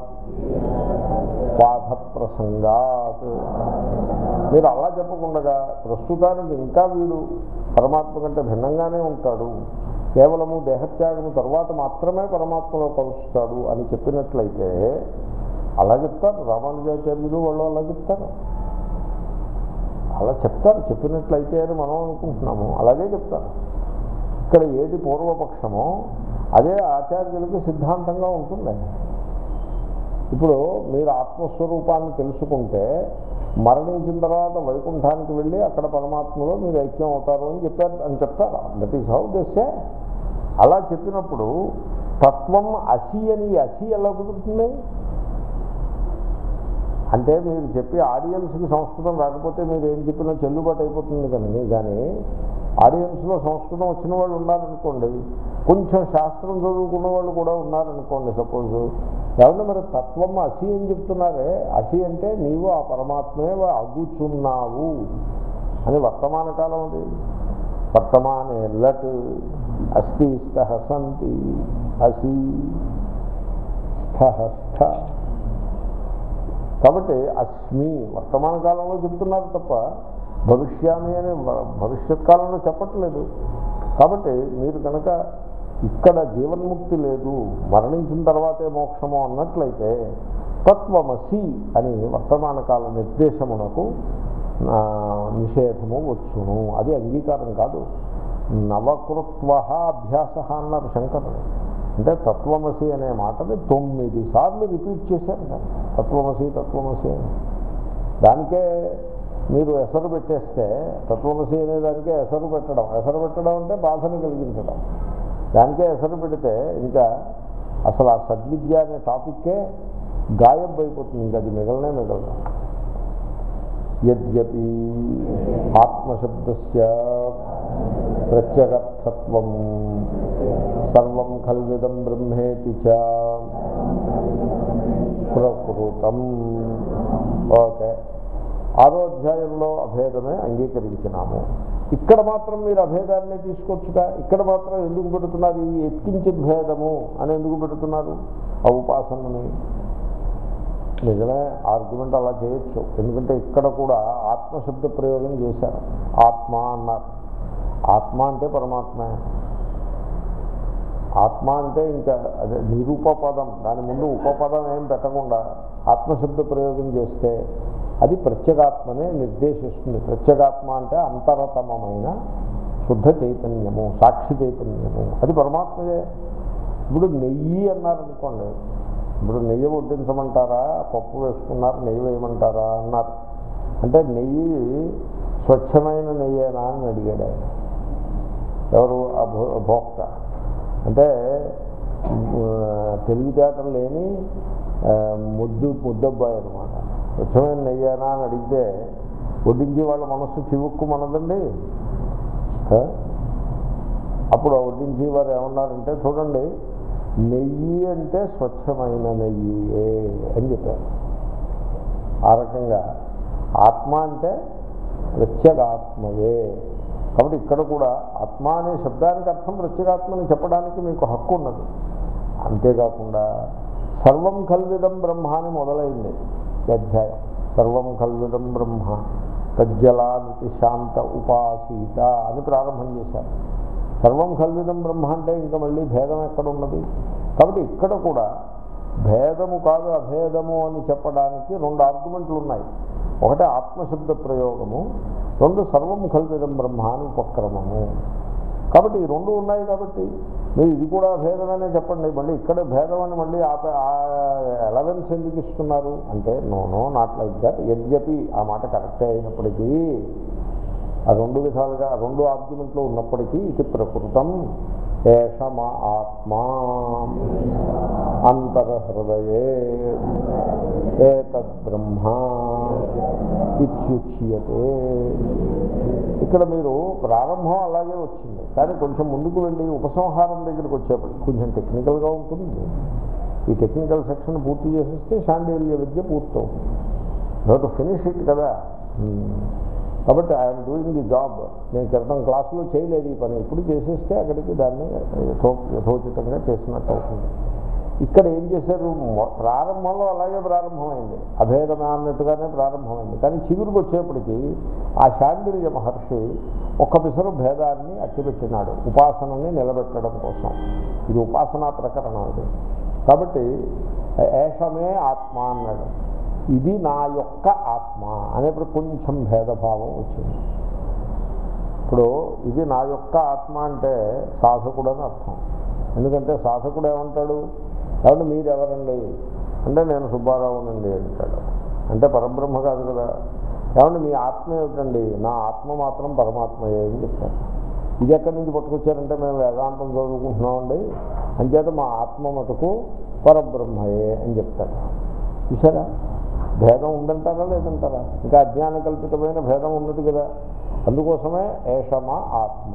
Speaker 1: బాధ ప్రసంగాత్ మీరు అలా చెప్పకుండా ప్రస్తుతానికి ఇంకా వీడు పరమాత్మ కంటే భిన్నంగానే ఉంటాడు కేవలము దేహత్యాగము తర్వాత మాత్రమే పరమాత్మలో కలుస్తాడు అని చెప్పినట్లయితే అలా చెప్తారు రామానుజాచార్యులు వాళ్ళు అలా చెప్తారు అలా చెప్తారు చెప్పినట్లయితే అని మనం అనుకుంటున్నాము అలాగే చెప్తారు ఇక్కడ ఏది పూర్వపక్షమో అదే ఆచార్యులకి సిద్ధాంతంగా ఉంటుంది ఇప్పుడు మీరు ఆత్మస్వరూపాన్ని తెలుసుకుంటే మరణించిన తర్వాత వైకుంఠానికి వెళ్ళి అక్కడ పరమాత్మలో మీరు ఐక్యం అవుతారు అని చెప్పారు అని చెప్తారు దట్ ఈస్ హౌ దెస్సే అలా చెప్పినప్పుడు తత్వం అసి అని ఈ అసి ఎలా కుదురుతుంది అంటే మీరు చెప్పి ఆడియన్స్కి సంస్కృతం రాకపోతే మీరు ఏం చెప్పినా చెల్లుబాటు అయిపోతుంది కానీ కానీ ఆడియన్స్లో సంస్కృతం వచ్చిన వాళ్ళు ఉన్నారనుకోండి కొంచెం శాస్త్రం చదువుకున్న వాళ్ళు కూడా ఉన్నారనుకోండి సపోజ్ ఏమన్నా మరి తత్వం అసి అని చెప్తున్నారే అసి అంటే నీవు ఆ పరమాత్మే అగుచున్నావు అని వర్తమాన కాలం అది వర్తమానే లట్ అస్థి స్థ సంతి అసి స్థ స్థ కాబట్టి అస్మి వర్తమాన కాలంలో చెప్తున్నారు తప్ప భవిష్యామి అనే వ- భవిష్యత్ కాలంలో చెప్పట్లేదు కాబట్టి మీరు కనుక ఇక్కడ జీవన్ముక్తి లేదు మరణించిన తర్వాతే మోక్షము అన్నట్లయితే తత్వమసి అని వర్తమాన కాల నిర్దేశమునకు ఆ, నిషేధము వచ్చును అది అంగీకారం కాదు నవకృత్వ అభ్యాస అన్నారు శంకరుడు అంటే తత్వమసి అనే మాటని తొమ్మిది సార్లు రిపీట్ చేశారు కదా తత్వమసి తత్వమసి అని దానికే మీరు ఎసరు పెట్టేస్తే తత్వమసి అనే దానికే ఎసరు పెట్టడం ఎసరు పెట్టడం అంటే బాధను కలిగించడం దానికే ఎసరు పెడితే ఇంకా అసలు ఆ సద్విద్య అనే టాపిక్కే గాయం అయిపోతుంది ఇంకా అది మిగలనే మిగలదు యద్యపి ఆత్మశబ్దస్య ప్రత్యగర్థత్వం సర్వం కల్విదం బ్రహ్మేతి చ ప్రకృతం ఓకే ఆరో అధ్యాయంలో అభేదమే అంగీకరించినాము ఇక్కడ మాత్రం మీరు అభేదాన్ని తీసుకొచ్చుగా ఇక్కడ మాత్రం ఎందుకు పెడుతున్నారు ఈ ఎత్కించిత్ భేదము అని ఎందుకు పెడుతున్నారు ఆ ఉపాసనని నిజమే ఆర్గ్యుమెంట్ అలా చేయొచ్చు ఎందుకంటే ఇక్కడ కూడా ఆత్మశబ్ద ప్రయోగం చేశారు ఆత్మ అన్నారు ఆత్మ అంటే పరమాత్మే ఆత్మ అంటే ఇంకా అదే నిరూపపదం దాని ముందు ఉపపదం ఏం పెట్టకుండా ఆత్మశబ్ద ప్రయోగం చేస్తే అది ప్రత్యేగాత్మనే నిర్దేశిస్తుంది ప్రత్యేగాత్మ అంటే అంతరతమమైన శుద్ధ చైతన్యము సాక్షి చైతన్యము అది పరమాత్మయే ఇప్పుడు నెయ్యి అన్నారనుకోండి ఇప్పుడు నెయ్యి వడ్డించమంటారా పప్పు వేసుకున్నారు నెయ్యి వేయమంటారా అన్నారు అంటే నెయ్యి స్వచ్ఛమైన నెయ్యేనా అని అడిగాడు ఆయన ఎవరు ఆ భో- భోక్త అంటే ఆ, తెలివితేటలు లేని ఆ, ముద్దు ముద్దబ్బాయి అనమాట స్వచ్ఛమైన నెయ్యేనా అని అడిగితే వడ్డించి వాళ్ళ మనస్సు చివుక్కు మనదండి ఆ? అప్పుడు ఆ వడ్డించి వారు ఏమన్నారంటే చూడండి నెయ్యి అంటే స్వచ్ఛమైన నెయ్యి అని చెప్పారు ఆ రకంగా ఆత్మ అంటే ప్రత్యేగాత్మయే కాబట్టి ఇక్కడ కూడా ఆత్మ అనే శబ్దానికి అర్థం ప్రత్యేగాత్మని చెప్పడానికి మీకు హక్కు ఉన్నది అంతేకాకుండా సర్వం కల్విదం బ్రహ్మ అని మొదలైంది ఈ అధ్యాయం సర్వం కల్విదం బ్రహ్మ తజ్జలానికి శాంత ఉపాసీత అని ప్రారంభం చేశారు సర్వం కల్విదం బ్రహ్మ అంటే ఇంకా మళ్ళీ భేదం ఎక్కడ ఉన్నది కాబట్టి ఇక్కడ కూడా భేదము కాదు అభేదము అని చెప్పడానికి రెండు ఆర్గ్యుమెంట్లు ఉన్నాయి ఒకటి ఆత్మశబ్ద ప్రయోగము రెండు సర్వం కల్పితం బ్రహ్మ అని ఉపక్రమము కాబట్టి ఈ రెండు ఉన్నాయి కాబట్టి మీరు ఇది కూడా భేదమనే చెప్పండి మళ్ళీ ఇక్కడ భేదం అని మళ్ళీ ఎలవెన్స్ ఎందుకు ఇస్తున్నారు అంటే no no not like that యద్యపి ఆ మాట కరెక్టే అయినప్పటికీ ఆ రెండు విధాలుగా ఆ రెండు ఆర్గ్యుమెంట్లు ఉన్నప్పటికీ ఇది ప్రకృతం ఏషమ ఆత్మా అంతరహృదయే ఏతద్ బ్రహ్మ ఇత్యుచ్యతే ఇక్కడ మీరు ప్రారంభం అలాగే వచ్చింది కానీ కొంచెం ముందుకు వెళ్ళి ఉపసంహారం దగ్గరికి వచ్చేప్పటికి కొంచెం టెక్నికల్గా ఉంటుంది ఈ టెక్నికల్ సెక్షన్ పూర్తి చేసేస్తే శాండిల్య విద్య పూర్తవుతుంది నోట్ ఫినిష్ ఇట్ కదా Hmm. కాబట్టి ఐఎమ్ డూయింగ్ ది జాబ్ నేను క్రితం క్లాసులో చేయలేదు ఈ పని ఇప్పుడు చేసేస్తే అక్కడికి దాన్ని యథో యథోచితంగా చేసినట్టు అవుతుంది ఇక్కడ ఏం చేశారు మొ- ప్రారంభంలో అలాగే ప్రారంభమైంది అభేదమే అన్నట్టుగానే ప్రారంభమైంది కానీ చిగురుకు వచ్చేప్పటికి ఆ శాండిల్య మహర్షి ఒక్క పిసరు భేదాన్ని అట్టిపెట్టినాడు ఉపాసనని నిలబెట్టడం కోసం ఇది ఉపాసనా ప్రకరణం ఇది కాబట్టి ఏషమే ఆత్మ అన్నాడు ఇది నా యొక్క ఆత్మ అనేప్పుడు కొంచెం భేదభావం వచ్చింది ఇప్పుడు ఇది నా యొక్క ఆత్మ అంటే సాధకుడు అని అర్థం ఎందుకంటే సాధకుడు ఏమంటాడు కాబట్టి మీరు ఎవరండి అంటే నేను సుబ్బారావునండి అంటాడు అంటే పరబ్రహ్మ కాదు కదా ఏమంటే మీ ఆత్మ ఏమిటండి నా ఆత్మ మాత్రం పరమాత్మయే అని చెప్తారు ఇది ఎక్కడి నుంచి పట్టుకొచ్చారంటే మేము వేదాంతం చదువుకుంటున్నామండి అంచేత మా ఆత్మ మటుకు పరబ్రహ్మయే అని చెప్తారు చూసారా భేదం ఉందంటారా లేదంటారా ఇంకా అజ్ఞాన కల్పితమైన భేదం ఉన్నది కదా అందుకోసమే ఏషమ ఆత్మ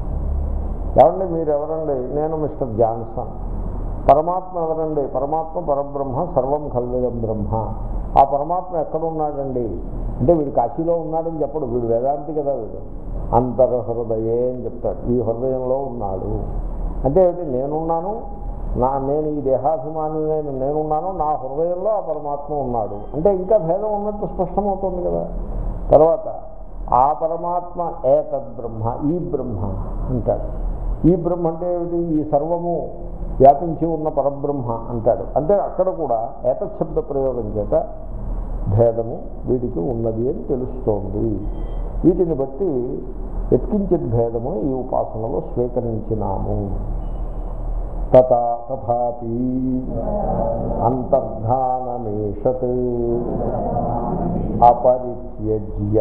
Speaker 1: ఏమండి మీరు ఎవరండి నేను మిస్టర్ జాన్సన్ పరమాత్మ ఎవరండి పరమాత్మ పరబ్రహ్మ సర్వం కల్విదం బ్రహ్మ ఆ పరమాత్మ ఎక్కడ ఉన్నాడండి అంటే వీడు కాశీలో ఉన్నాడని చెప్పడు వీడు వేదాంతి కదా వీడు అంతర్హృదయే అని చెప్తాడు ఈ హృదయంలో ఉన్నాడు అంటే ఏమిటి నేనున్నాను నా నేను ఈ దేహాభిమాని నేను నేనున్నాను నా హృదయంలో ఆ పరమాత్మ ఉన్నాడు అంటే ఇంకా భేదం ఉన్నట్టు స్పష్టమవుతుంది కదా తర్వాత ఆ పరమాత్మ ఏతద్ బ్రహ్మ ఈ బ్రహ్మ అంటాడు ఈ బ్రహ్మ అంటే ఏమిటి ఈ సర్వము వ్యాపించి ఉన్న పరబ్రహ్మ అంటాడు అంటే అక్కడ కూడా ఏతశబ్ద ప్రయోగం చేత భేదము వీటికి ఉన్నది అని తెలుస్తోంది వీటిని బట్టి ఎత్కించిన భేదము ఈ ఉపాసనలో స్వీకరించినాము తథా తథాపి అంతర్ధానమేషత్ అపరిత్యజ్య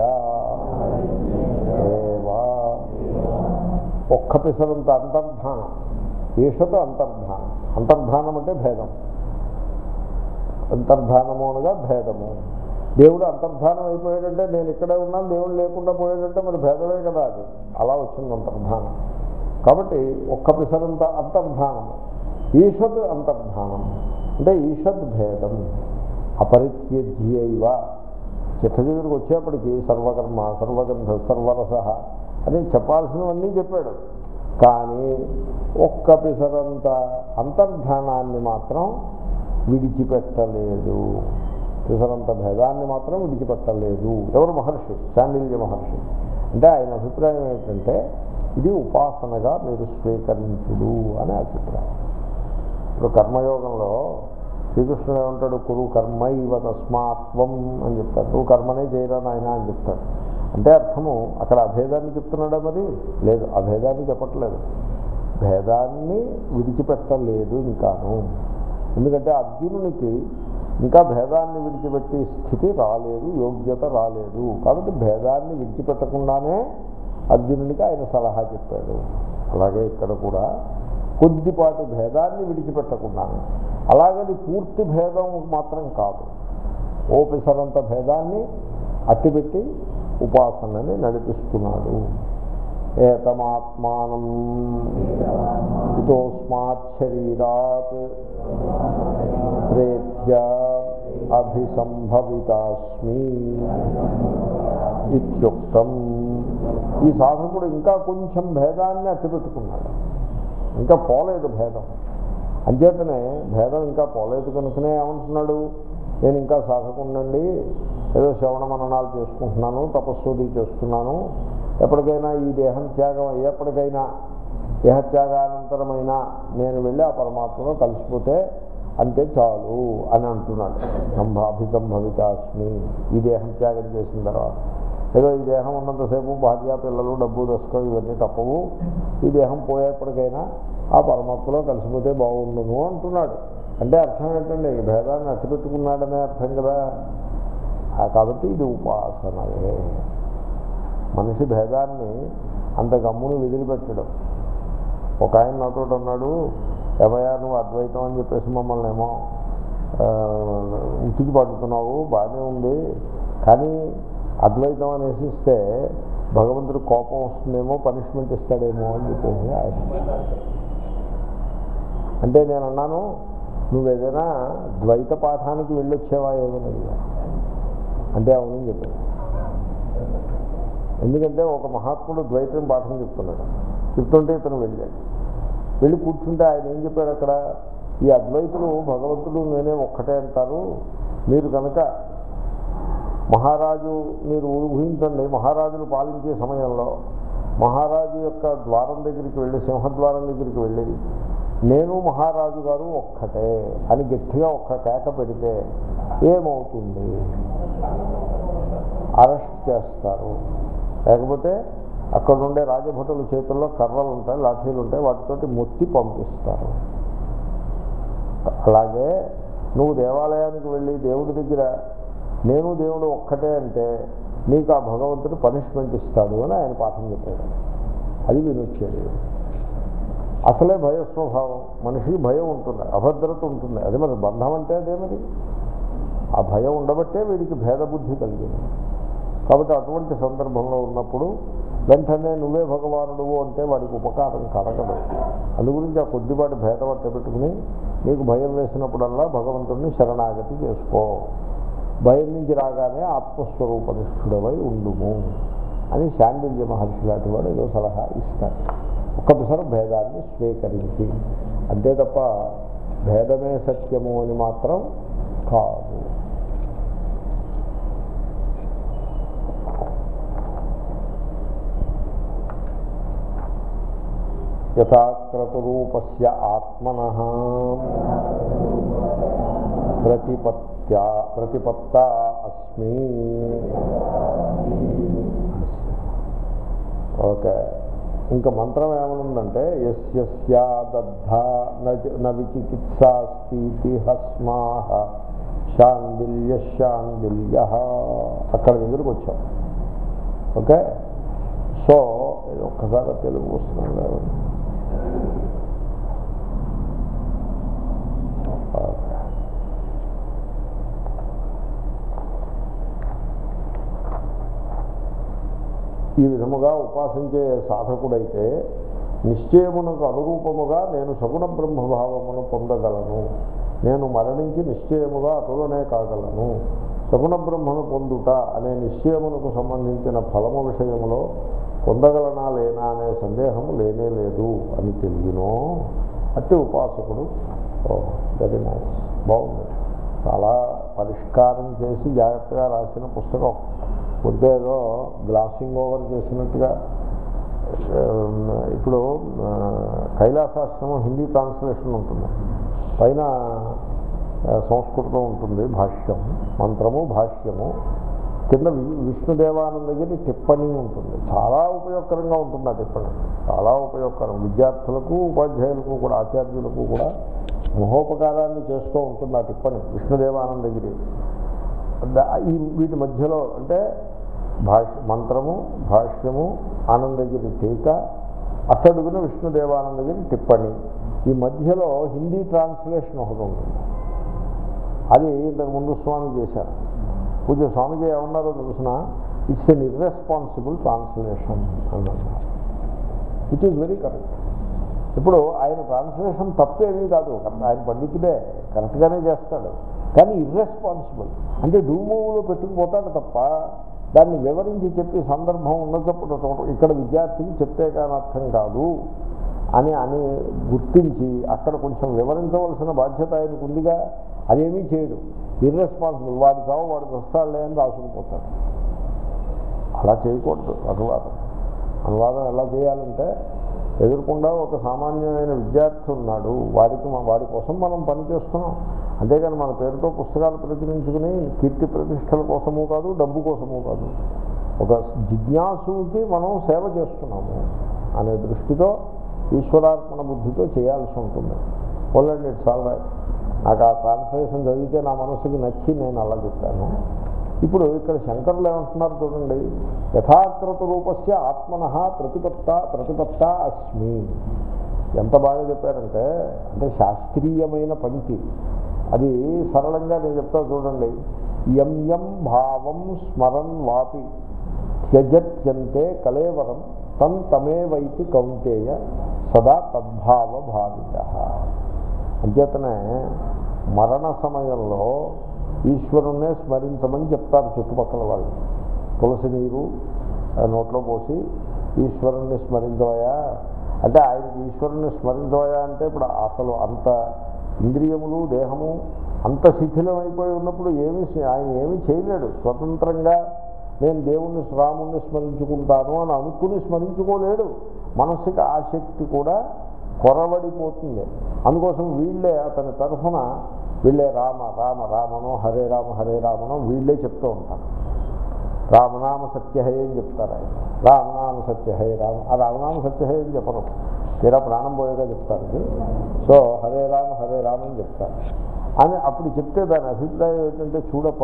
Speaker 1: ఏవా ఒక్క పిసరంత అంతర్ధానం ఈషత్ అంతర్ధానం అంతర్ధానం అంటే భేదం అంతర్ధానము అనగా భేదము దేవుడు అంతర్ధానం అయిపోయాడంటే నేను ఇక్కడే ఉన్నాను దేవుడు లేకుండా పోయాడంటే మరి భేదమే కదా అది అలా వచ్చింది అంతర్ధానం కాబట్టి ఒక్క పిసరంత అంతర్ధానము ఈషద్ అంతర్ధానం అంటే ఈషద్ భేదం అపరిత్యజ్యైవ చిట్ట దగ్గరికి వచ్చేప్పటికి సర్వకర్మ సర్వగంధ సర్వరస అని చెప్పాల్సినవన్నీ చెప్పాడు కానీ ఒక్క పిసరంత అంతర్ధానాన్ని మాత్రం విడిచిపెట్టలేదు పిసరంత భేదాన్ని మాత్రం విడిచిపెట్టలేదు ఎవరు మహర్షి శాండిల్య మహర్షి అంటే ఆయన అభిప్రాయం ఏంటంటే ఇది ఉపాసనగా మీరు స్వీకరించుడు అనే అభిప్రాయం ఇప్పుడు కర్మయోగంలో శ్రీకృష్ణుడు ఏమంటాడు కురు కర్మ ఇవ తస్మాత్వం అని చెప్తాడు నువ్వు కర్మనే చేయరా నాయన అని చెప్తాడు అంటే అర్థము అక్కడ అభేదాన్ని చెప్తున్నాడా మరి లేదు అభేదాన్ని చెప్పట్లేదు భేదాన్ని విడిచిపెట్టలేదు ఇంకాను ఎందుకంటే అర్జునునికి ఇంకా భేదాన్ని విడిచిపెట్టే స్థితి రాలేదు యోగ్యత రాలేదు కాబట్టి భేదాన్ని విడిచిపెట్టకుండానే అర్జునునికి ఆయన సలహా చెప్పాడు అలాగే ఇక్కడ కూడా కొద్దిపాటి భేదాన్ని విడిచిపెట్టకుండానే అలాగని పూర్తి భేదం మాత్రం కాదు ఓపెసరంత భేదాన్ని అట్టిపెట్టి ఉపాసనని నడిపిస్తున్నాడు ఏతమాత్మానం ఇతోస్మాత్ శరీరాత్ ప్రేత్య అభిసంభవితాస్మి ఇత్యుక్తం ఈ సాధకుడు ఇంకా కొంచెం భేదాన్ని అట్టిపెట్టుకున్నాడు ఇంకా పోలేదు భేదం అంచేతనే భేదం ఇంకా పోలేదు కనుకనే ఏమంటున్నాడు నేను ఇంకా సాధకుండండి ఏదో శ్రవణ మననాలు చేసుకుంటున్నాను తపస్సుది చేస్తున్నాను ఎప్పటికైనా ఈ దేహం త్యాగం అయ్యేప్పటికైనా దేహత్యాగానంతరమైనా నేను వెళ్ళి ఆ పరమాత్మలో కలిసిపోతే అంతే చాలు అని అంటున్నాడు సంభాభిసంభవితాస్మి ఈ దేహం త్యాగం చేసిన తర్వాత ఏదో ఈ దేహం ఉన్నంతసేపు భార్య పిల్లలు డబ్బు దశకం ఇవన్నీ తప్పవు ఈ దేహం పోయేప్పటికైనా ఆ పరమాత్మలో కలిసిపోతే బాగుండును అంటున్నాడు అంటే అర్థం ఏంటండి ఈ భేదాన్ని అట్టిపెట్టుకున్నాడనే అర్థం కదా ఆ కాబట్టి ఇది ఉపాసనయే మనిషి భేదాన్ని అంత గమ్మును వదిలిపెట్టడం ఒక ఆయన నాతో అన్నాడు ఏమయ్యా నువ్వు అద్వైతం అని చెప్పేసి మమ్మల్ని ఏమో ఆ, ఉతికి పడుతున్నావు బాగానే ఉంది కానీ అద్వైతం అనేసి ఇస్తే భగవంతుడు కోపం వస్తుందేమో పనిష్మెంట్ ఇస్తాడేమో అని చెప్పేసి ఆయన అంటే నేను అన్నాను నువ్వు ఏదైనా ద్వైత పాఠానికి వెళ్ళొచ్చేవా ఏమని అడిగా అంటే అవునని చెప్పాను ఎందుకంటే ఒక మహాత్ముడు ద్వైతం పాఠం చెప్తున్నాడు చెప్తుంటే ఇతను వెళ్ళాడు వెళ్ళి కూర్చుంటే ఆయన ఏం చెప్పాడు అక్కడ ఈ అద్వైతులు భగవంతుడు నేనే ఒక్కటే అంటారు మీరు కనుక మహారాజు మీరు ఊహించండి మహారాజును పాలించే సమయంలో మహారాజు యొక్క ద్వారం దగ్గరికి వెళ్ళి సింహద్వారం దగ్గరికి వెళ్ళి నేను మహారాజు గారు ఒక్కటే అని గట్టిగా ఒక్క కేక పెడితే ఏమవుతుంది అరెస్ట్ చేస్తారు లేకపోతే అక్కడ ఉండే రాజభటుల చేతుల్లో కర్రలు ఉంటాయి లాఠీలు ఉంటాయి వాటితోటి మొత్తి పంపిస్తారు అలాగే నువ్వు దేవాలయానికి వెళ్ళి దేవుడి దగ్గర నేను దేవుడు ఒక్కటే అంటే నీకు ఆ భగవంతుడు పనిష్మెంట్ ఇస్తాడు అని ఆయన పాఠం చెప్పాడు అది వినొచ్చాడు అసలే భయ స్వభావం మనిషికి భయం ఉంటుంది అభద్రత ఉంటుంది అది మరి బంధం అంటే అదే మరి ఆ భయం ఉండబట్టే వీడికి భేదబుద్ధి కలిగింది కాబట్టి అటువంటి సందర్భంలో ఉన్నప్పుడు వెంటనే నువ్వే భగవానుడువు అంటే వాడికి ఉపకారం కలగదు అందు గురించి ఆ కొద్దిపాటి భేదం అట్ట పెట్టుకుని నీకు భయం వేసినప్పుడల్లా భగవంతుడిని శరణాగతి చేసుకో భయం నుంచి రాగానే ఆత్మస్వరూపనిష్ఠుడవై ఉండుము అని శాండిల్య మహర్షి లాంటి వాడు ఏదో సలహా ఇస్తాడు ఒక్కసారి భేదాన్ని స్వీకరించి అంతే తప్ప భేదమే సత్యము అని మాత్రం కాదు యథాక్రతురూపస్య ఆత్మన ప్రతిపత్యా ప్రతిపత్త అస్మి ఓకే ఇంకా మంత్రం ఏమనుందంటే యస్యా దద్ధ న విచికిత్సాస్తి హస్మాహ శాండిల్య శాండిల్య అక్కడ దగ్గరకు వచ్చాం ఓకే సో ఇది ఒక్కసారి తెలుగు వస్తున్నాం లేదు ఓకే ఈ విధముగా ఉపాసించే సాధకుడైతే నిశ్చయమునకు అనురూపముగా నేను సగుణ బ్రహ్మభావమును పొందగలను నేను మరణించి నిశ్చయముగా అటులనే కాగలను సగుణ బ్రహ్మను పొందుట అనే నిశ్చయమునకు సంబంధించిన ఫలము విషయంలో పొందగలనా లేనా అనే సందేహము లేనే లేదు అని తెలియను అట్టి ఉపాసకుడు వెరీ నైస్ బాగుంది చాలా పరిష్కారం చేసి జాగ్రత్తగా రాసిన పుస్తకం ఉంటే ఏదో గ్లాసింగ్ ఓవర్ చేసినట్టుగా ఆ, ఇప్పుడు ఆ, కైలాసాశ్రమం హిందీ ట్రాన్స్లేషన్ ఉంటుంది పైన ఆ, సంస్కృతం ఉంటుంది భాష్యం మంత్రము భాష్యము కింద వి- విష్ణుదేవానందగిరి టిప్పణి ఉంటుంది చాలా ఉపయోగకరంగా ఉంటుంది ఆ టిప్పణి చాలా ఉపయోగకరం విద్యార్థులకు ఉపాధ్యాయులకు కూడా ఆచార్యులకు కూడా మహోపకారాన్ని చేస్తూ ఉంటుంది ఆ టిప్పణి విష్ణుదేవానందగిరి ద- ఈ వీటి మధ్యలో అంటే భాష మంత్రము భాష్యము ఆనందగిరి టీక అట్టడుగున విష్ణుదేవానందగిరి టిప్పణి ఈ మధ్యలో హిందీ ట్రాన్స్లేషన్ ఒకటి ఉంటుంది అది ఇంతకు ముందు స్వామి చేశారు పూజ స్వామిజీ ఏమన్నారో తెలిసిన ఇట్స్ ఎన్ ఇర్రెస్పాన్సిబుల్ ట్రాన్స్లేషన్ అన్నారు ఇట్ ఈస్ వెరీ కరెక్ట్ ఇప్పుడు ఆయన ట్రాన్స్లేషన్ తప్పేమీ కాదు ఆయన పండితుడే కరెక్ట్గానే చేస్తాడు కానీ ఇర్రెస్పాన్సిబుల్ అంటే డూమూలో పెట్టుకుపోతాడు తప్ప దాన్ని వివరించి చెప్పి సందర్భం ఉన్న చప్పుడు ఇక్కడ విద్యార్థికి చెప్తే కానీ అర్థం కాదు అని అని గుర్తించి అక్కడ కొంచెం వివరించవలసిన బాధ్యత ఆయనకు ఉందిగా అదేమీ చేయడు ఇర్రెస్పాన్సిబుల్ వాడి చావు వాడు వస్తాడులే అని రాసుకుపోతాడు అలా చేయకూడదు అనువాదం అనువాదం ఎలా చేయాలంటే ఎదుర్కొండా ఒక సామాన్యమైన విద్యార్థి ఉన్నాడు వాడికి మ- వాడి కోసం మనం పని చేస్తున్నాం అంతేగాని మన పేరుతో పుస్తకాలు ప్రచురించుకుని కీర్తి ప్రతిష్టల కోసము కాదు డబ్బు కోసము కాదు ఒక జిజ్ఞాసుకి మనం సేవ చేస్తున్నాము అనే దృష్టితో ఈశ్వరార్పణ బుద్ధితో చేయాల్సి ఉంటుంది పోలండి ఇట్స్ ఆల్ రైట్ నాకు ఆ ట్రాన్స్లేషన్ చదివితే నా మనసుకి నచ్చి నేను అలా చెప్పాను ఇప్పుడు ఇక్కడ శంకరులు ఏమంటున్నారు చూడండి యథాకృత రూపస్య ఆత్మన ప్రతిపత్త ప్రతిపత్త అస్మి ఎంత బాగా చెప్పారంటే అంటే శాస్త్రీయమైన పంక్తి అది సరళంగా నేను చెప్తా చూడండి యం యం భావం స్మరన్ వాపి త్యజత్యంతే కలేవరం తం తమేవైతి కౌంతేయ సదా తద్భావ భావిత అంచేతనే మరణ సమయంలో ఈశ్వరుణ్ణే స్మరించమని చెప్తారు చుట్టుపక్కల వాళ్ళు తులసి నీరు ఆ నోట్లో పోసి ఈశ్వరుణ్ణి స్మరించవయా అంటే ఆయనకి ఈశ్వరుణ్ణి స్మరించవయా అంటే ఇప్పుడు అసలు అంత ఇంద్రియములు దేహము అంత శిథిలమైపోయి ఉన్నప్పుడు ఏమీ ఆయన ఏమీ చేయలేడు స్వతంత్రంగా నేను దేవుణ్ణి రాముణ్ణి స్మరించుకుంటాను అని అనుకుని స్మరించుకోలేడు మనస్సుకి ఆసక్తి కూడా కొరవడిపోతుంది అందుకోసం వీళ్ళే అతని తరఫున వీళ్ళే రామ రామ రామనో హరే రామ హరే రామనో వీళ్ళే చెప్తూ ఉంటారు రామనామ సత్యహే అని చెప్తారు ఆయన రామనామ సత్యహే రామ ఆ రామనామ సత్యహే అని చెప్పరు తీరా ప్రాణం పోయేగా చెప్తారు ఇది సో హరే రామ హరే రామ అని చెప్తారు అని అప్పుడు చెప్తే దాని అభిప్రాయం ఏంటంటే చూడప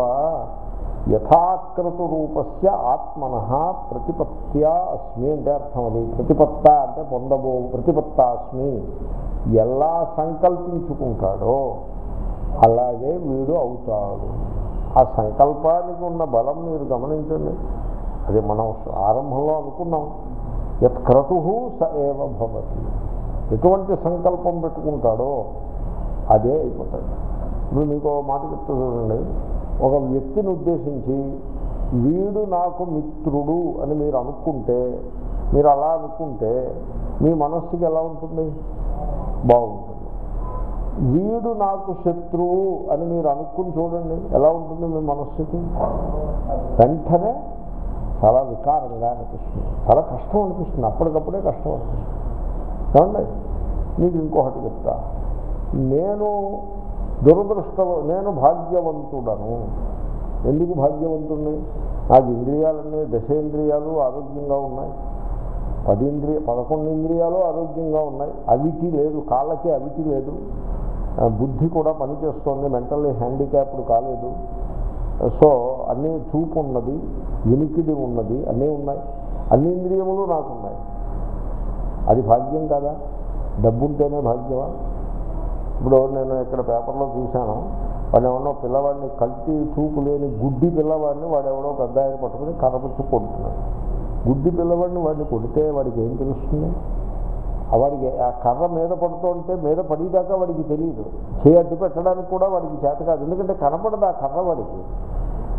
Speaker 1: యథాకృత రూపస్య ఆత్మన ప్రతిపత్త్యా అస్మి అంటే అర్థం అది ప్రతిపత్త అంటే పొందబో ప్రతిపత్త అస్మి ఎలా సంకల్పించుకుంటాడో అలాగే వీడు అవుతాడు ఆ సంకల్పానికి ఉన్న బలం మీరు గమనించండి అది మనం ఆరంభంలో అనుకున్నాం యత్ క్రతు స ఏవ భవతి ఎటువంటి సంకల్పం పెట్టుకుంటాడో అదే అయిపోతాడు ఇప్పుడు మీకు ఓ మాట చెప్తా చూడండి ఒక వ్యక్తిని ఉద్దేశించి వీడు నాకు మిత్రుడు అని మీరు అనుకుంటే మీరు అలా అనుకుంటే మీ మనస్సుకి ఎలా ఉంటుంది బాగుంటుంది వీడు నాకు శత్రువు అని మీరు అనుకుని చూడండి ఎలా ఉంటుంది మీ మనస్సుకి వెంటనే చాలా వికారంగా అనిపిస్తుంది చాలా కష్టం అనిపిస్తుంది అప్పటికప్పుడే కష్టం అనిపిస్తుంది ఏమండి మీకు ఇంకొకటి చెప్తా నేను దురదృష్ట నేను భాగ్యవంతుడను ఎందుకు భాగ్యవంతుడిని నాకు ఇంద్రియాలన్నీ దశేంద్రియాలు ఆరోగ్యంగా ఉన్నాయి పది ఇంద్రియ పదకొండు ఇంద్రియాలు ఆరోగ్యంగా ఉన్నాయి అవిటి లేదు కాళ్ళకి అవిటి లేదు ఆ, బుద్ధి కూడా పనిచేస్తోంది మెంటల్లీ హ్యాండిక్యాప్డ్ కాలేదు సో అన్నీ చూపు ఉన్నది వినికిడి ఉన్నది అన్నీ ఉన్నాయి అన్ని ఇంద్రియములు నాకు ఉన్నాయి అది భాగ్యం కదా డబ్బు ఉంటేనే భాగ్యమా ఇప్పుడు నేను ఇక్కడ పేపర్లో చూశాను వాడు ఎవడో పిల్లవాడిని కల్తీ చూపు లేని గుడ్డి పిల్లవాడిని వాడు ఎవడో పెద్ద ఆయన పట్టుకుని కర్రపుచ్చు కొడుతున్నాడు గుడ్డి పిల్లవాడిని వాడిని కొడితే వాడికి ఏం తెలుస్తుంది ఆ వాడికి ఆ కర్ర మీద పడుతుంటే మీద పడేదాకా వాడికి తెలియదు చేయి అడ్డు పెట్టడానికి కూడా వాడికి చేత కాదు ఎందుకంటే కనపడదు ఆ కర్ర వాడికి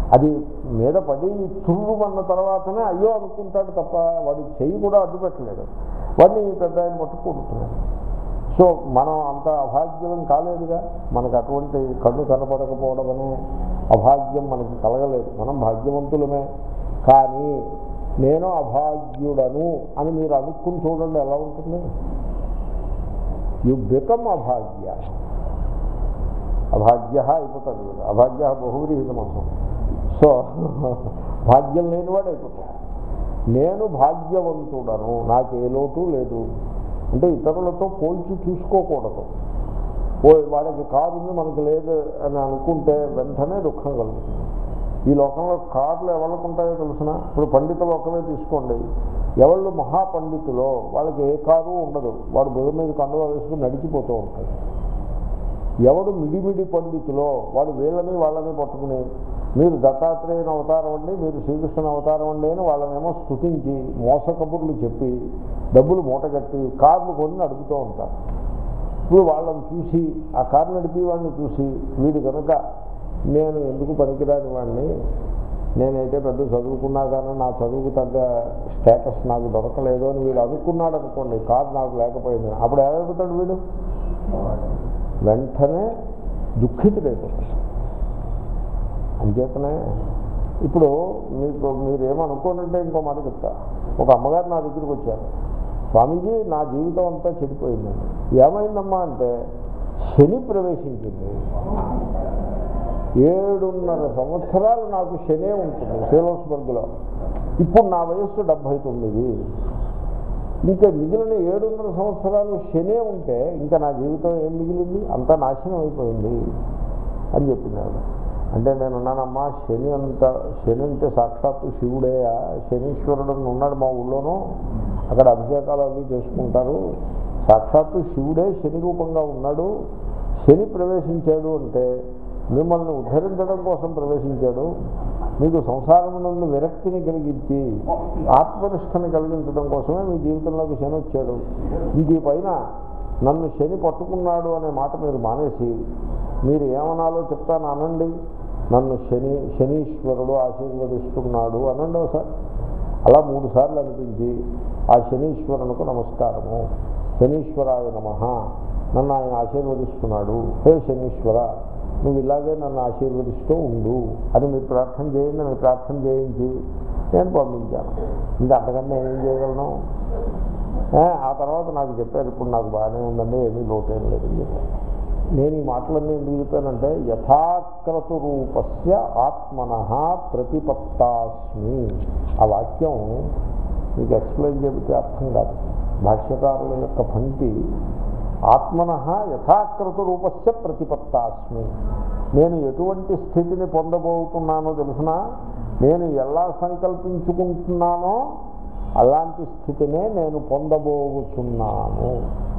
Speaker 1: అది మీద పడి తుర్రుమన్న తర్వాతనే అయ్యో అనుకుంటాడు తప్ప వాడి చెయ్యి కూడా అడ్డు పెట్టలేడు వాడిని ఈ పెద్ద ఆయన పట్టుకుంటున్నాడు సో మనం అంత అభాగ్యం కాలేదుగా మనకు అటువంటి కళ్ళు కనపడకపోవడం అనే అభాగ్యం మనకి కలగలేదు మనం భాగ్యవంతులమే కానీ నేను అభాగ్యుడను అని మీరు అనుకుని చూడండి ఎలా ఉంటుంది యు బికమ్ అభాగ్య అభాగ్య అయిపోతాడు వీడు. అభాగ్య బహువ్రీహితమర్థం సో భాగ్యం లేనివాడు అయిపోతాడు నేను భాగ్యవంతుడను నాకు ఏ లోటు లేదు అంటే ఇతరులతో పోల్చి చూసుకోకూడదు ఓ వాళ్ళకి కారు ఉంది మనకు లేదు అని అనుకుంటే వెంటనే దుఃఖం కలుగుతుంది ఈ లోకంలో కార్లు ఎవరికి ఉంటాయో తెలుసిన ఇప్పుడు పండిత లోకమే తీసుకోండి ఎవళ్ళు మహాపండితులో వాళ్ళకి ఏ కారు ఉండదు వాడు భుజం మీద కండువా వేసుకుని నడిచిపోతూ ఉంటాడు ఎవడు మిడిమిడి పండితులో వాడు వీళ్ళని వాళ్ళని పట్టుకుని మీరు దత్తాత్రేయుని అవతారం అండి మీరు శ్రీకృష్ణ అవతారం అండి అని వాళ్ళనేమో స్థుతించి మోస కబుర్లు చెప్పి డబ్బులు మూటగట్టి కార్లు కొని నడుపుతూ ఉంటారు ఇప్పుడు వాళ్ళని చూసి ఆ కారు నడిపి వాడిని చూసి వీడు కనుక నేను ఎందుకు పనికిరాని వాడిని నేనైతే పెద్ద చదువుకున్నా కానీ నా చదువుకు తగ్గ స్టేటస్ నాకు దొరకలేదు అని వీడు అనుకున్నాడు అనుకోండి కారు నాకు లేకపోయింది అప్పుడు ఏమైపోతాడు వీడు వెంటనే దుఃఖితుడైపోతాడు అంచేతనే ఇప్పుడు మీకు మీరు ఏమనుకోనంటే ఇంకో మాట చెప్తా ఒక అమ్మగారు నా దగ్గరికి వచ్చారు స్వామీజీ నా జీవితం అంతా చెడిపోయిందండి ఏమైందమ్మా అంటే శని ప్రవేశించింది ఏడున్నర సంవత్సరాలు నాకు శనే ఉంటుంది సేలోస్బర్గ్లో ఇప్పుడు నా వయస్సు డెబ్భై తొమ్మిది ఇంకా మిగిలిన ఏడున్నర సంవత్సరాలు శనే ఉంటే ఇంకా నా జీవితం ఏం మిగిలింది అంతా నాశనం అయిపోయింది అని చెప్పినాడు అంటే నేను ఉన్నానమ్మా శని అంత శని అంటే సాక్షాత్తు శివుడే శనీశ్వరుడు అని ఉన్నాడు మా ఊళ్ళోనూ అక్కడ అభిషేకాలు అవి చేసుకుంటారు సాక్షాత్తు శివుడే శని రూపంగా ఉన్నాడు శని ప్రవేశించాడు అంటే మిమ్మల్ని ఉద్ధరించడం కోసం ప్రవేశించాడు మీకు సంసారం నుండి విరక్తిని కలిగించి ఆత్మనిష్టని కలిగించడం కోసమే మీ జీవితంలోకి శని వచ్చాడు ఇంక ఈ పైన నన్ను శని పట్టుకున్నాడు అనే మాట మీరు మానేసి మీరు ఏమనాలో చెప్తాను అనండి నన్ను శని శనీశ్వరుడు ఆశీర్వదిస్తున్నాడు అనండి ఒకసారి అలా మూడు సార్లు అనిపించి ఆ శనీశ్వరునికి నమస్కారము శనీశ్వరాయ నమ నన్ను ఆయన ఆశీర్వదిస్తున్నాడు హే శనీశ్వర నువ్వు ఇలాగే నన్ను ఆశీర్వదిస్తూ ఉండు అని మీరు ప్రార్థన చేయండి నేను ప్రార్థన చేయించి నేను పంపించాను ఇంకా అంతకన్నా ఏం చేయగలను ఏ, ఆ తర్వాత నాకు చెప్పారు ఇప్పుడు నాకు బాగానే ఉందండి ఏమీ లోటేం లేదు అని చెప్పారు నేను ఈ మాటలన్నీ ఎందుకు చెప్పానంటే యథాక్రతు రూపస్య ఆత్మన ప్రతిపత్తాస్మి ఆ వాక్యం మీకు ఎక్స్ప్లెయిన్ చెబితే అర్థం కాదు భాష్యకారుల యొక్క పంక్తి ఆత్మన యథాకృత రూపస్య ప్రతిపత్తాస్మి నేను ఎటువంటి స్థితిని పొందబోతున్నానో తెలుసిన నేను ఎలా సంకల్పించుకుంటున్నానో అలాంటి స్థితినే నేను పొందబోతున్నాను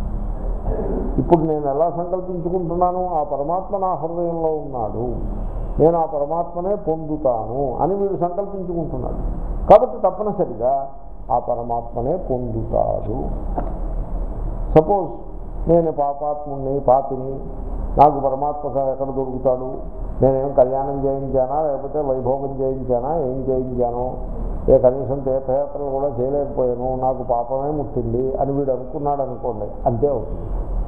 Speaker 1: ఇప్పుడు నేను ఎలా సంకల్పించుకుంటున్నాను ఆ పరమాత్మ నా హృదయంలో ఉన్నాడు నేను ఆ పరమాత్మనే పొందుతాను అని వీడు సంకల్పించుకుంటున్నాడు కాబట్టి తప్పనిసరిగా ఆ పరమాత్మనే పొందుతాడు సపోజ్ నేను పాపాత్ముని పాపిని నాకు పరమాత్మ ఎక్కడ దొరుకుతాడు నేనేం కళ్యాణం చేయించానా లేకపోతే వైభోగం చేయించానా ఏం చేయించాను ఏ కనీసం తీర్థయాత్రలు కూడా చేయలేకపోయాను నాకు పాపమే ముట్టింది అని వీడు అనుకున్నాడు అనుకోండి అంతే అవుతుంది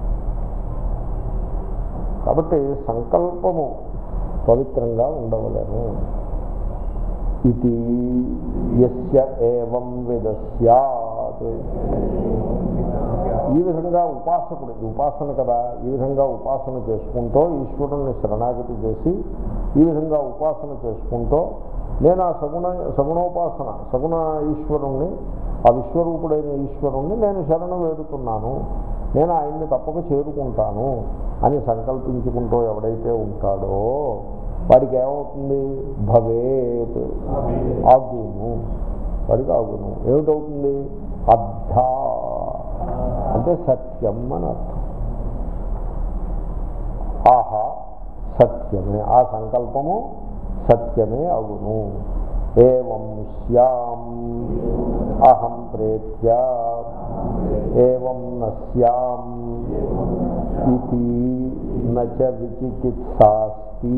Speaker 1: కాబట్టి సంకల్పము పవిత్రంగా ఉండవలను ఇది యస్య ఏవం విధ స్యాత్ ఈ విధంగా ఉపాసకుడు ఇది ఉపాసన కదా ఈ విధంగా ఉపాసన చేసుకుంటూ ఈశ్వరుణ్ణి శరణాగతి చేసి ఈ విధంగా ఉపాసన చేసుకుంటూ నేను ఆ సగుణ సగుణోపాసన సగుణ ఈశ్వరుణ్ణి ఆ విశ్వరూపుడైన ఈశ్వరుణ్ణి నేను శరణు వేడుతున్నాను నేను ఆయన్ని తప్పక చేరుకుంటాను అని సంకల్పించుకుంటూ ఎవడైతే ఉంటాడో వాడికి ఏమవుతుంది భవేత్ ఆగును వాడికి ఆగును ఏమిటవుతుంది అర్థ అంటే సత్యం అని అర్థం ఆహా సత్యమే ఆ సంకల్పము సత్యమే అగును ఏం శ్యాం అహం ప్రేత్య ఏం నశ్యాం ఇది నచ విచికిత్సాస్తి నాస్తి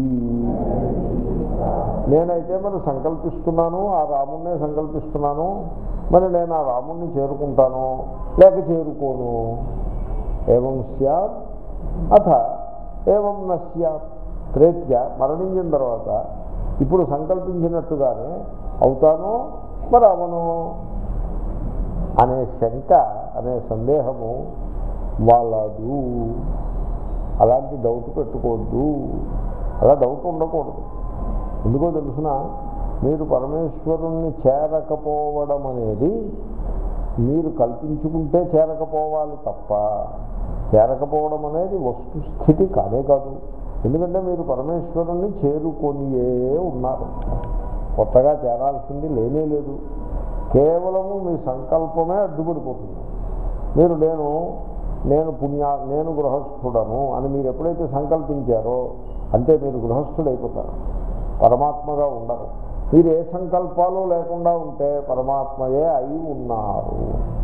Speaker 1: నేనైతే మరి సంకల్పిస్తున్నాను ఆ రాముణ్ణే సంకల్పిస్తున్నాను మరి నేను ఆ రాముణ్ణి చేరుకుంటాను లేక చేరుకోను ఏవం స్యాత్ అథ ఏవం న స్యాత్ ప్రేత్య మరణించిన తర్వాత ఇప్పుడు సంకల్పించినట్టుగానే అవుతానో మరి అవను అనే శంక అనే సందేహము వాళ్ళదు అలాంటి డౌట్ పెట్టుకోవద్దు అలా డౌట్ ఉండకూడదు ఎందుకో తెలుసిన మీరు పరమేశ్వరుణ్ణి చేరకపోవడం అనేది మీరు కల్పించుకుంటే చేరకపోవాలి తప్ప చేరకపోవడం అనేది వస్తుస్థితి కానే కాదు ఎందుకంటే మీరు పరమేశ్వరుణ్ణి చేరుకొనియే ఉన్నారు కొత్తగా చేరాల్సింది లేనే లేదు కేవలము మీ సంకల్పమే అడ్డుపడిపోతుంది మీరు నేను నేను పుణ్య నేను గృహస్థుడను అని మీరు ఎప్పుడైతే సంకల్పించారో అంతే మీరు గృహస్థుడైపోతారు పరమాత్మగా ఉండరు మీరు ఏ సంకల్పాలు లేకుండా ఉంటే పరమాత్మయే అయి ఉన్నారు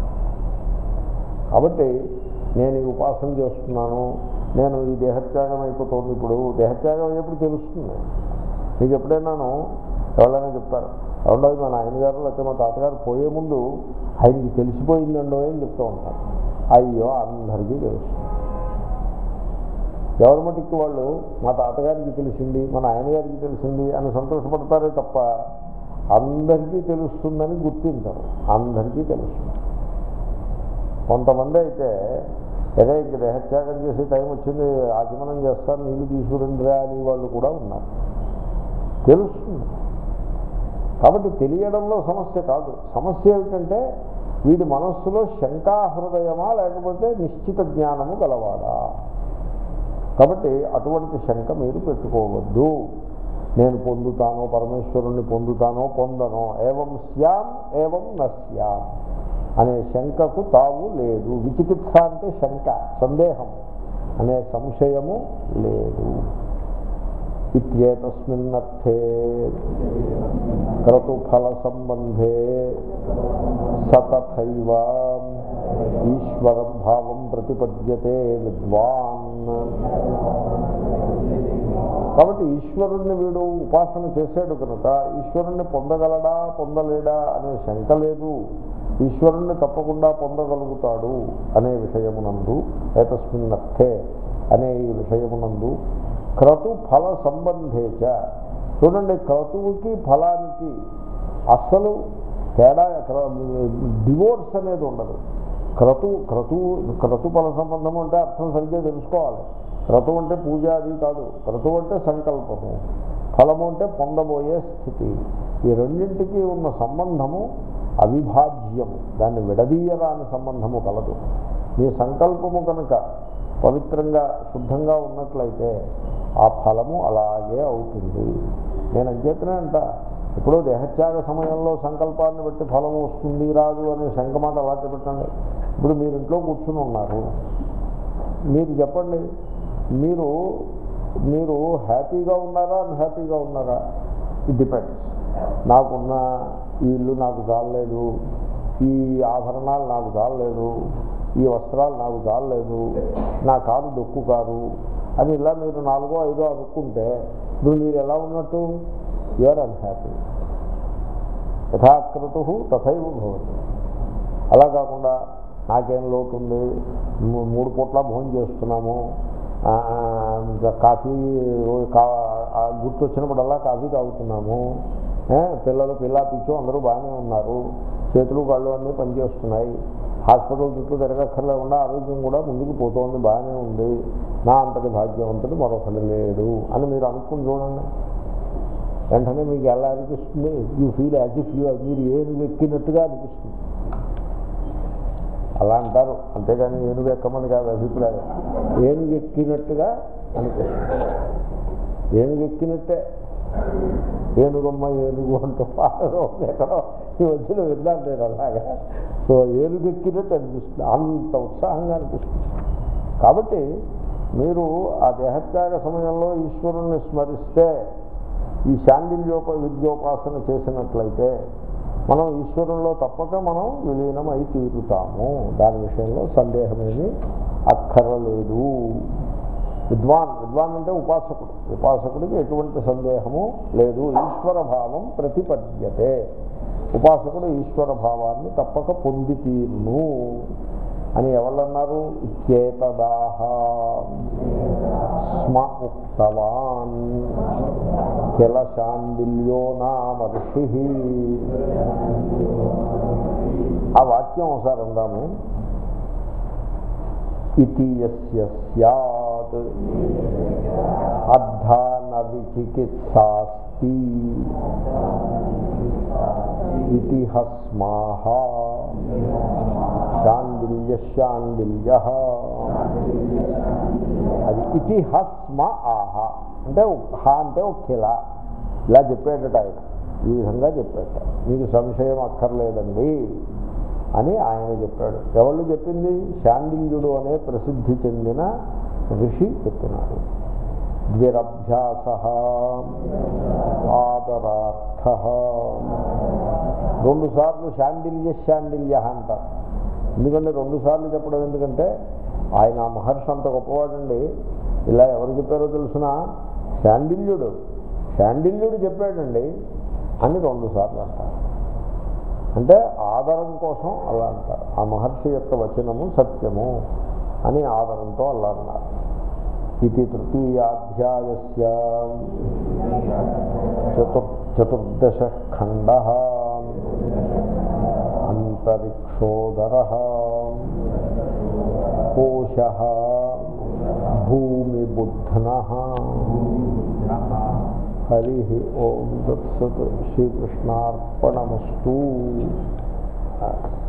Speaker 1: కాబట్టి నేను ఈ ఉపాసన చేస్తున్నాను నేను ఈ దేహత్యాగం అయిపోతుంది ఇప్పుడు దేహత్యాగం అయ్యేప్పుడు తెలుస్తుంది మీకు ఎప్పుడైనాను ఎవరైనా చెప్తారు రెండోది మా నాయనగారు లేకపోతే మా తాతగారు పోయే ముందు ఆయనకి తెలిసిపోయిందండో అని చెప్తూ ఉంటారు అయ్యో అందరికీ తెలుసు ఎవరి మటుకు వాళ్ళు మా తాతగారికి తెలిసింది మా నాయనగారికి తెలిసింది అని సంతోషపడతారే తప్ప అందరికీ తెలుస్తుందని గుర్తించరు అందరికీ తెలుస్తుంది కొంతమంది అయితే ఏదో ఇంక దేహత్యాగం చేసే టైం వచ్చింది ఆచమనం చేస్తారు నీళ్లు తీసుకురండిరా అని వాళ్ళు కూడా ఉన్నారు తెలుస్తుంది కాబట్టి తెలియడంలో సమస్య కాదు సమస్య ఏమిటంటే వీడి మనస్సులో శంకాహృదయమా లేకపోతే నిశ్చిత జ్ఞానము గలవాడా కాబట్టి అటువంటి శంక మీరు పెట్టుకోవద్దు నేను పొందుతానో పరమేశ్వరుణ్ణి పొందుతానో పొందనో ఏవం శ్యాం ఏవం నశ్యాం అనే శంకకు తావు లేదు విచికిత్స అంటే శంక సందేహం అనే సంశయము లేదు ఇత్యేతస్మిన్నర్థే క్రతుఫల సంబంధే సతథైవ ఈశ్వరం భావం ప్రతిపద్యతే విద్వాన్ కాబట్టి ఈశ్వరుణ్ణి వీడు ఉపాసన చేశాడు కనుక ఈశ్వరుణ్ణి పొందగలడా పొందలేడా అనే శంక లేదు ఈశ్వరుణ్ణి తప్పకుండా పొందగలుగుతాడు అనే విషయమునందు ఏతస్మిన్నర్థే అనే ఈ విషయమునందు క్రతు ఫల సంబంధేచ చూడండి క్రతువుకి ఫలానికి అస్సలు తేడా డివోర్స్ అనేది ఉండదు క్రతు క్రతువు క్రతు ఫల సంబంధం అంటే అర్థం సరిగ్గా తెలుసుకోవాలి క్రతువు అంటే పూజ అది కాదు క్రతువు అంటే సంకల్పము ఫలము అంటే పొందబోయే స్థితి ఈ రెండింటికి ఉన్న సంబంధము అవిభాజ్యము దాన్ని విడదీయరాని సంబంధము కలదు మీ సంకల్పము కనుక పవిత్రంగా శుద్ధంగా ఉన్నట్లయితే ఆ ఫలము అలాగే అవుతుంది నేను అంచేతనే అంట ఇప్పుడు దేహత్యాగ సమయంలో సంకల్పాన్ని బట్టి ఫలం వస్తుంది రాదు అనే శంకమాట అలాగే పెట్టండి ఇప్పుడు మీరు ఇంట్లో కూర్చుని ఉన్నారు మీరు చెప్పండి మీరు మీరు హ్యాపీగా ఉన్నారా అన్హ్యాపీగా ఉన్నారా ఇట్ డిపెండ్స్ నాకున్న ఈ ఇల్లు నాకు చాలలేదు ఈ ఆభరణాలు నాకు చాలలేదు ఈ వస్త్రాలు నాకు చాలలేదు నా కారు దొక్కు కారు అని ఇలా మీరు నాలుగో ఐదో అనుకుంటే ఇప్పుడు మీరు ఎలా ఉన్నట్టు యూఆర్ అన్హ్యాపీ యథాకృతు తథైవ భవతి అలా కాకుండా నాకేం లోటు ఉంది మూ- మూడు పూట్ల భోజనం చేస్తున్నాము ఆ, ఇంకా కాఫీ కా ఆ గుర్తొచ్చినప్పుడల్లా కాఫీ తాగుతున్నాము ఏ, పిల్లలు పిల్ల పిచ్చు అందరూ బాగానే ఉన్నారు చేతులు కాళ్ళు అన్నీ పనిచేస్తున్నాయి హాస్పిటల్ చుట్టూ తిరగక్కర్లేకుండా ఆరోగ్యం కూడా ముందుకు పోతోంది బాగానే ఉంది నా అంతటి భాగ్యవంతుడు మరొకటి లేడు అని మీరు అనుకుని చూడండి వెంటనే మీకు ఎలా అనిపిస్తుంది you feel as if you మీరు ఏనుగు ఎక్కినట్టుగా అనిపిస్తుంది అలా అంటారు అంతేగాని ఏనుగు ఎక్కమని కాదు అభిప్రాయం ఏనుగు ఎక్కినట్టుగా అనిపిస్తుంది ఏనుగు ఎక్కినట్టే ఏనుగమ్మ ఏనుగు అంటూ పాటలో ఎక్కడో ఈ మధ్యలో విన్నాను నేను అలాగా సో ఏనుగు ఎక్కినట్టు అనిపిస్తుంది అంత ఉత్సాహంగా అనిపిస్తుంది కాబట్టి మీరు ఆ దేహత్యాగ సమయంలో ఈశ్వరుణ్ణి స్మరిస్తే ఈ శాండిల్యోప విద్యోపాసన చేసినట్లయితే మనం ఈశ్వరుల్లో తప్పక మనం విలీనం అయి తీరుతాము దాని విషయంలో సందేహమేమీ అక్కర్లేదు విద్వాన్ విద్వాన్ అంటే ఉపాసకుడు ఉపాసకుడికి ఎటువంటి సందేహము లేదు ఈశ్వర భావం ప్రతిపద్యతే ఉపాసకుడు ఈశ్వర భావాన్ని తప్పక పొంది తీరును అని ఎవరన్నారు ఇత్యేతదాహ స్మ ఉక్తవాన్ కిల శాండిల్యో నామ ఋషి ఆ వాక్యం ఒకసారి అందాము ఇది యస్య స్యాత్ అర్థాన విచికిత్సాస్తి ఇది హస్మాహ శాండిల్య శాండిల్య అది ఇది హస్మ ఆహ అంటే హ అంటే ఒక కిల ఇలా చెప్పేటట ఆయన ఈ విధంగా చెప్పేట మీకు సంశయం అక్కర్లేదండి అని ఆయన చెప్పాడు ఎవరు చెప్పింది శాండిల్యుడు అనే ప్రసిద్ధి చెందిన ఋషి చెప్పినాడు ద్విరభ్యాస ఆదరార్థ రెండు సార్లు శాండిల్య శాండిల్య అంటారు ఎందుకంటే రెండు సార్లు చెప్పడం ఎందుకంటే ఆయన ఆ మహర్షి అంత గొప్పవాడండి ఇలా ఎవరు చెప్పారో తెలుసిన శాండిల్యుడు శాండిల్యుడు చెప్పాడండి అని రెండు సార్లు అంటారు అంటే ఆదరం కోసం అలా అంటారు ఆ మహర్షి యొక్క వచనము సత్యము అని ఆదరంతో అలా అన్నారు ఇది తృతీయాధ్యాయస్య చతుర్ చతుర్దశ ఖండ అంతరిక్షోదర కోశ భూమిబుద్ధన హరి ఓం దత్సత్ శ్రీకృష్ణార్పణమస్తు